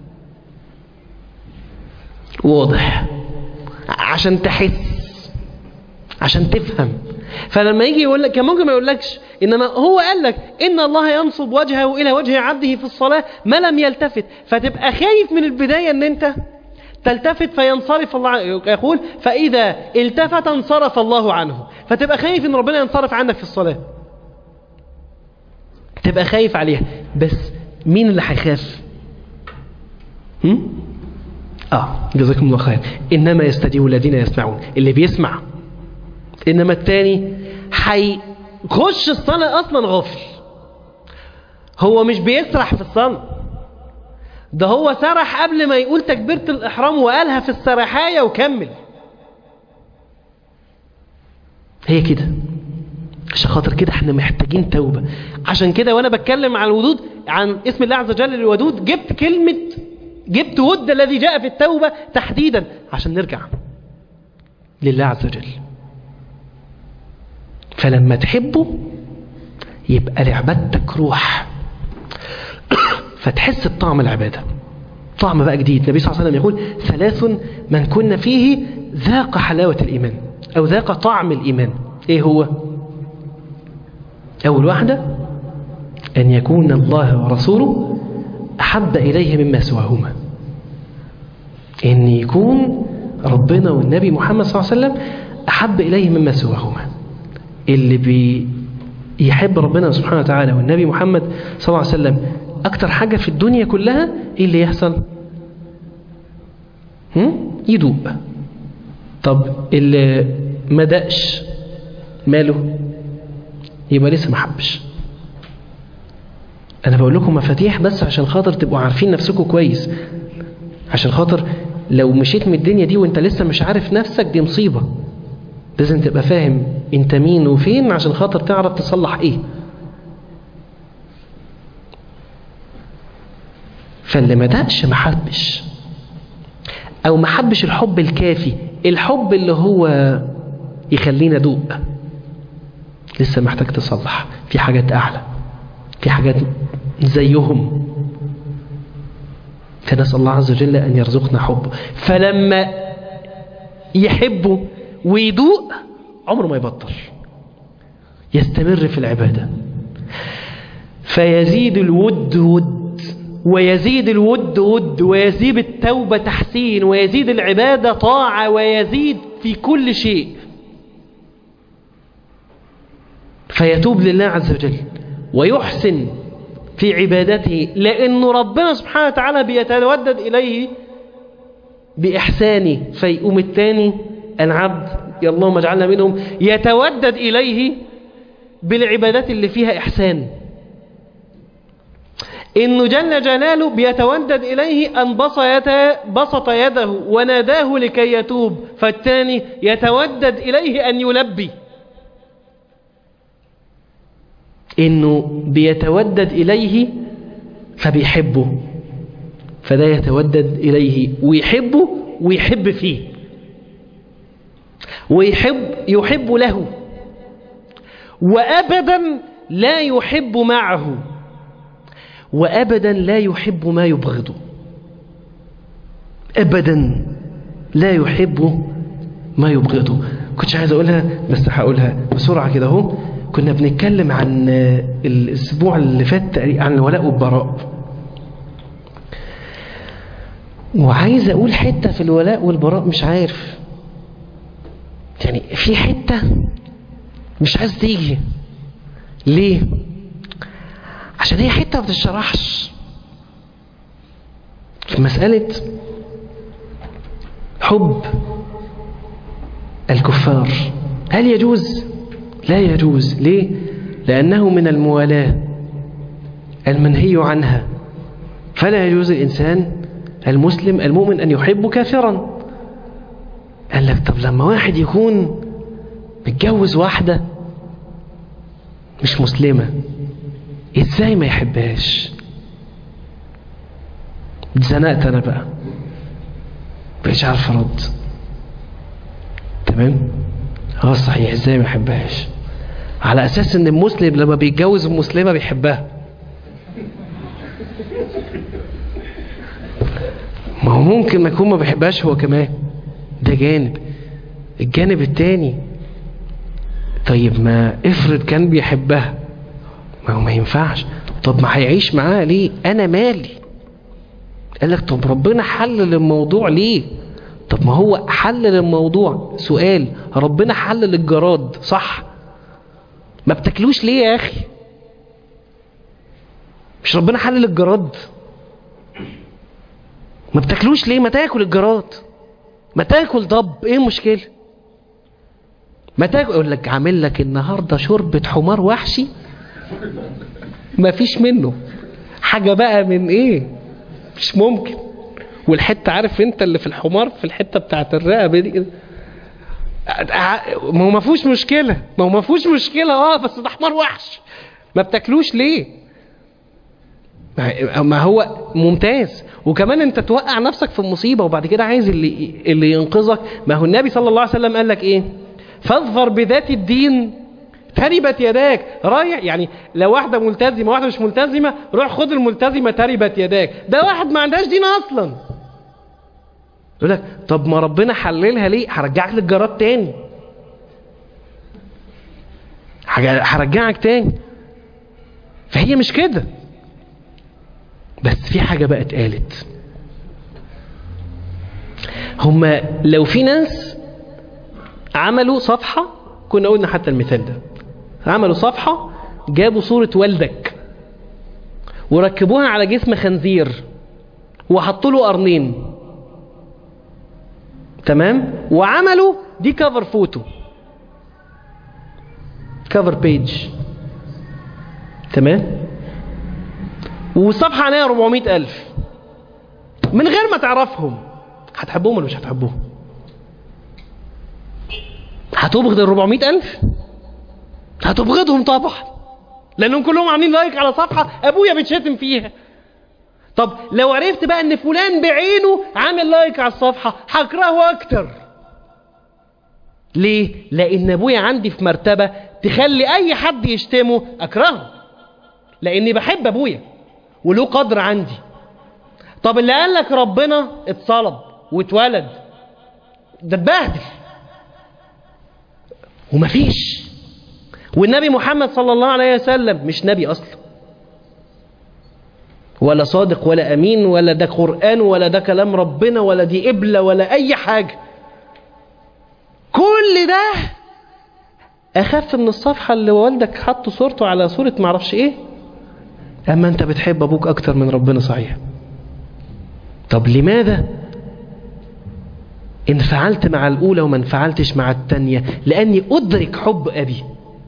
واضح عشان تحس عشان تفهم فلما يجي يقول لك كان ممكن ما يقولكش انما هو قال لك ان الله ينصب وجهه الى وجه عبده في الصلاه ما لم يلتفت فتبقى خايف من البدايه ان انت تلتفت فينصرف الله يقول فاذا التفت انصرف الله عنه فتبقى خايف ان ربنا ينصرف عنك في الصلاه تبقى خايف عليها بس مين اللي هيخاف هم؟ اه جزاكم الله خير انما يستجيب الذين يسمعون اللي بيسمع انما التاني هيخش الصلاة اصلا غافل هو مش بيسرح في الصلاة ده هو سرح قبل ما يقول تكبيرة الإحرام وقالها في السرحاية وكمل هي كده عشان خاطر كده احنا محتاجين توبة عشان كده وانا بتكلم عن الودود عن اسم الله عز وجل الودود جبت كلمة جبت ود الذي جاء في التوبة تحديدا عشان نرجع لله عز وجل فلما تحبه يبقى لعبادتك روح فتحس بطعم العبادة طعم بقى جديد النبي صلى الله عليه وسلم يقول ثلاث من كنا فيه ذاق حلاوة الإيمان أو ذاق طعم الإيمان إيه هو أول واحدة أن يكون الله ورسوله أحب إليه مما سواهما أن يكون ربنا والنبي محمد صلى الله عليه وسلم أحب إليه مما سواهما اللي بيحب ربنا سبحانه وتعالى والنبي محمد صلى الله عليه وسلم أكتر حاجة في الدنيا كلها إيه اللي يحصل هم؟ يدوق طب اللي ما دقش ماله يبقى لسه ما حبش انا بقول لكم مفاتيح بس عشان خاطر تبقوا عارفين نفسكم كويس عشان خاطر لو مشيت من الدنيا دي وانت لسه مش عارف نفسك دي مصيبة لازم تبقى فاهم انت مين وفين عشان خاطر تعرف تصلح ايه فاللي ما دقش ما حبش او ما حبش الحب الكافي الحب اللي هو يخلينا دوق لسه محتاج تصلح في حاجات اعلى في حاجات زيهم فنسأل الله عز وجل أن يرزقنا حبه فلما يحبه ويدوق عمره ما يبطل يستمر في العبادة فيزيد الود ود ويزيد الود ود ويزيد التوبة تحسين ويزيد العبادة طاعة ويزيد في كل شيء فيتوب لله عز وجل ويحسن في عبادته لأن ربنا سبحانه وتعالى بيتودد إليه بإحسانه فيقوم الثاني العبد يا اللهم اجعلنا منهم يتودد إليه بالعبادات اللي فيها إحسان إنه جل جلاله بيتودد إليه أن بسط يده وناداه لكي يتوب فالثاني يتودد إليه أن يلبي إنه بيتودد إليه فبيحبه فده يتودد إليه ويحبه ويحب فيه ويحب يحب له وأبدا لا يحب معه وأبدا لا يحب ما يبغضه أبدا لا يحب ما يبغضه كنتش عايز أقولها بس هقولها بسرعة كده اهو كنا بنتكلم عن الأسبوع اللي فات عن الولاء والبراء وعايز أقول حتة في الولاء والبراء مش عارف يعني في حتة مش عايز تيجي ليه عشان هي حتة ما بتشرحش في مسألة حب الكفار هل يجوز لا يجوز ليه لأنه من الموالاة المنهي عنها فلا يجوز الإنسان المسلم المؤمن أن يحب كافرا قال لك طب لما واحد يكون متجوز واحدة مش مسلمة ازاي ما يحبهاش اتزنقت انا بقى مش عارف ارد تمام اه صحيح ازاي ما يحبهاش على اساس ان المسلم لما بيتجوز المسلمه بيحبها ما هو ممكن ما يكون ما بيحبهاش هو كمان ده جانب الجانب التاني طيب ما افرض كان بيحبها ما هو ما ينفعش طب ما هيعيش معاها ليه انا مالي قال لك طب ربنا حلل الموضوع ليه طب ما هو حلل الموضوع سؤال ربنا حلل الجراد صح ما بتاكلوش ليه يا اخي مش ربنا حلل الجراد ما بتاكلوش ليه ما تاكل الجراد ما تاكل طب ايه المشكله ما تاكل اقول لك عامل لك النهارده شوربه حمار وحشي ما فيش منه حاجة بقى من ايه مش ممكن والحتة عارف انت اللي في الحمار في الحتة بتاعت الرقبة دي ما هو ما فيهوش مشكلة ما هو ما فيهوش مشكلة اه بس ده حمار وحش ما بتاكلوش ليه ما هو ممتاز وكمان انت توقع نفسك في المصيبة وبعد كده عايز اللي اللي ينقذك ما هو النبي صلى الله عليه وسلم قال لك ايه فاظفر بذات الدين تربت يداك رايح يعني لو واحدة ملتزمة واحدة مش ملتزمة روح خد الملتزمة تربت يداك ده واحد ما عندهاش دين أصلا يقول لك طب ما ربنا حللها ليه هرجعك للجراد تاني هرجعك تاني فهي مش كده بس في حاجة بقى اتقالت هما لو في ناس عملوا صفحة كنا قلنا حتى المثال ده عملوا صفحة جابوا صورة والدك وركبوها على جسم خنزير وحطوا له قرنين تمام وعملوا دي كفر فوتو كفر بيج تمام والصفحة عليها 400 ألف من غير ما تعرفهم هتحبهم ولا مش هتحبهم هتبغض ال 400 ألف هتبغضهم طبعا لأنهم كلهم عاملين لايك على صفحة أبويا بيتشتم فيها طب لو عرفت بقى ان فلان بعينه عامل لايك على الصفحة هكرهه اكتر ليه لان ابويا عندي في مرتبة تخلي اي حد يشتمه اكرهه لاني بحب ابويا وله قدر عندي طب اللي قال لك ربنا اتصلب واتولد ده اتبهدل ومفيش والنبي محمد صلى الله عليه وسلم مش نبي اصلا ولا صادق ولا أمين ولا ده قرآن ولا ده كلام ربنا ولا دي قبلة ولا أي حاجة كل ده أخف من الصفحة اللي والدك حط صورته على صورة معرفش إيه أما أنت بتحب أبوك أكتر من ربنا صحيح طب لماذا انفعلت مع الأولى وما انفعلتش مع التانية لأني أدرك حب أبي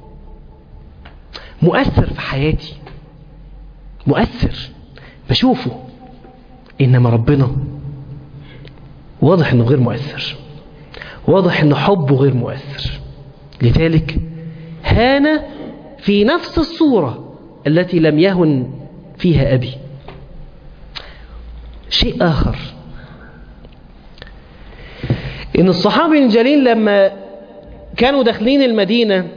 مؤثر في حياتي مؤثر بشوفه إنما ربنا واضح إنه غير مؤثر واضح إن حبه غير مؤثر لذلك هان في نفس الصورة التي لم يهن فيها أبي شيء آخر إن الصحابي الجليل لما كانوا داخلين المدينة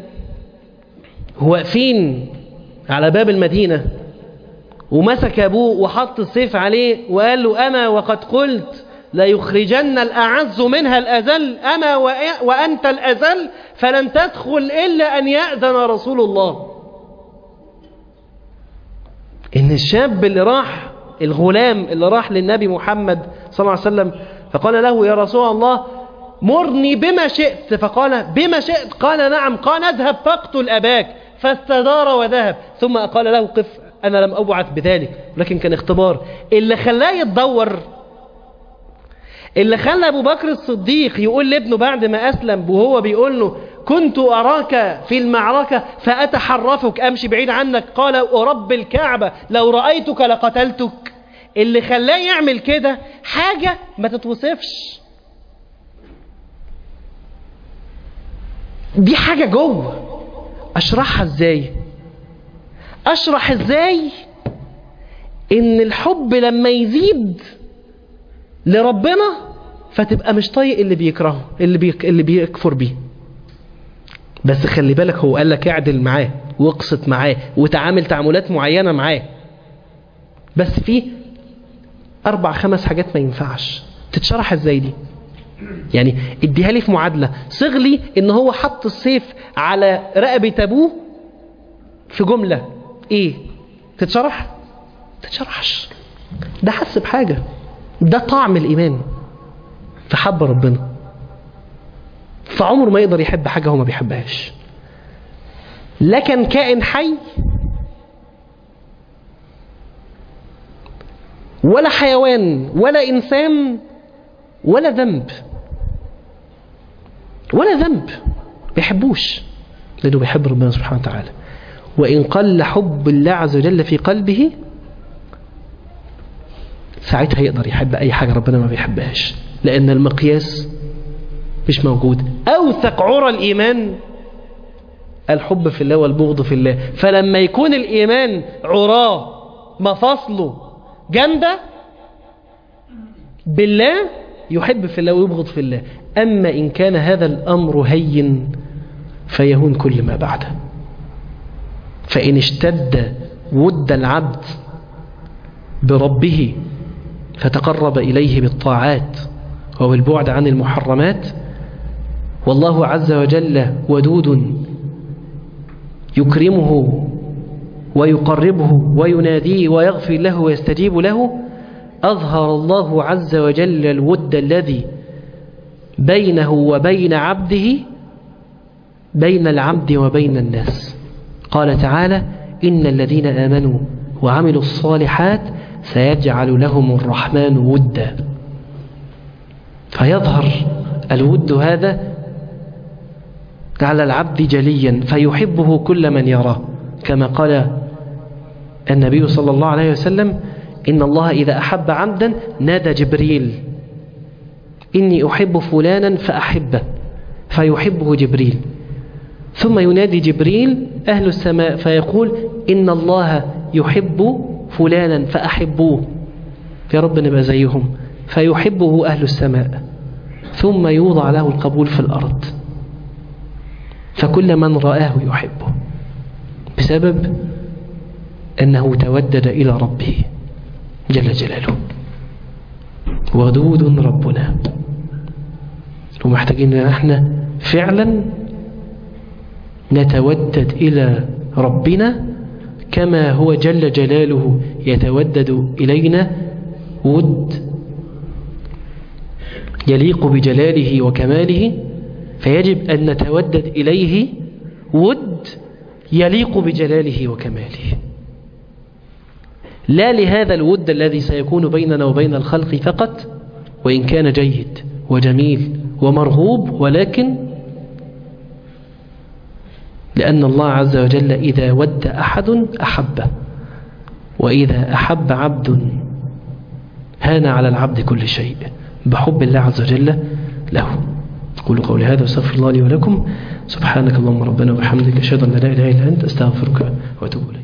واقفين على باب المدينة ومسك أبوه وحط السيف عليه وقال له أنا وقد قلت لا يخرجن الأعز منها الأذل أنا وأنت الأذل فلن تدخل إلا أن يأذن رسول الله إن الشاب اللي راح الغلام اللي راح للنبي محمد صلى الله عليه وسلم فقال له يا رسول الله مرني بما شئت فقال بما شئت قال نعم قال اذهب فاقتل أباك فاستدار وذهب ثم قال له قف أنا لم أبعث بذلك لكن كان اختبار اللي خلاه يتدور اللي خلى أبو بكر الصديق يقول لابنه بعد ما أسلم وهو بيقول له كنت أراك في المعركة فأتحرفك أمشي بعيد عنك قال ورب الكعبة لو رأيتك لقتلتك اللي خلاه يعمل كده حاجة ما تتوصفش دي حاجة جوه أشرحها إزاي أشرح إزاي إن الحب لما يزيد لربنا فتبقى مش طايق اللي بيكرهه اللي, بيك اللي بيكفر بيه بس خلي بالك هو قال لك اعدل معاه واقسط معاه وتعامل تعاملات معينة معاه بس في أربع خمس حاجات ما ينفعش تتشرح ازاي دي يعني اديها لي في معادلة صغ لي ان هو حط السيف على رقبة ابوه في جملة ايه تتشرح تتشرحش ده حس بحاجة ده طعم الإيمان فحب ربنا فعمره ما يقدر يحب حاجة هو ما بيحبهاش لا كان كائن حي ولا حيوان ولا إنسان ولا ذنب ولا ذنب بيحبوش لأنه بيحب ربنا سبحانه وتعالى وإن قل حب الله عز وجل في قلبه ساعتها يقدر يحب أي حاجة ربنا ما بيحبهاش لأن المقياس مش موجود أوثق عرى الإيمان الحب في الله والبغض في الله فلما يكون الإيمان عراه مفاصله جامدة بالله يحب في الله ويبغض في الله أما إن كان هذا الأمر هين فيهون كل ما بعده فإن اشتد ود العبد بربه فتقرب إليه بالطاعات وبالبعد عن المحرمات والله عز وجل ودود يكرمه ويقربه ويناديه ويغفر له ويستجيب له أظهر الله عز وجل الود الذي بينه وبين عبده بين العبد وبين الناس قال تعالى إن الذين آمنوا وعملوا الصالحات سيجعل لهم الرحمن ودا فيظهر الود هذا على العبد جليا فيحبه كل من يراه كما قال النبي صلى الله عليه وسلم إن الله إذا أحب عبدا نادى جبريل إني أحب فلانا فأحبه فيحبه جبريل ثم ينادي جبريل أهل السماء فيقول إن الله يحب فلانا فأحبوه يا رب نبقى زيهم فيحبه أهل السماء ثم يوضع له القبول في الأرض فكل من رآه يحبه بسبب أنه تودد إلى ربه جل جلاله ودود ربنا ومحتاجين ان احنا فعلا نتودد إلى ربنا كما هو جل جلاله يتودد إلينا ود يليق بجلاله وكماله فيجب أن نتودد إليه ود يليق بجلاله وكماله لا لهذا الود الذي سيكون بيننا وبين الخلق فقط وإن كان جيد وجميل ومرغوب ولكن لأن الله عز وجل إذا ود أحد أحبه وإذا أحب عبد هان على العبد كل شيء بحب الله عز وجل له أقول قولي هذا واستغفر الله لي ولكم سبحانك اللهم ربنا وبحمدك أشهد أن لا إله إلا أنت أستغفرك وأتوب إليك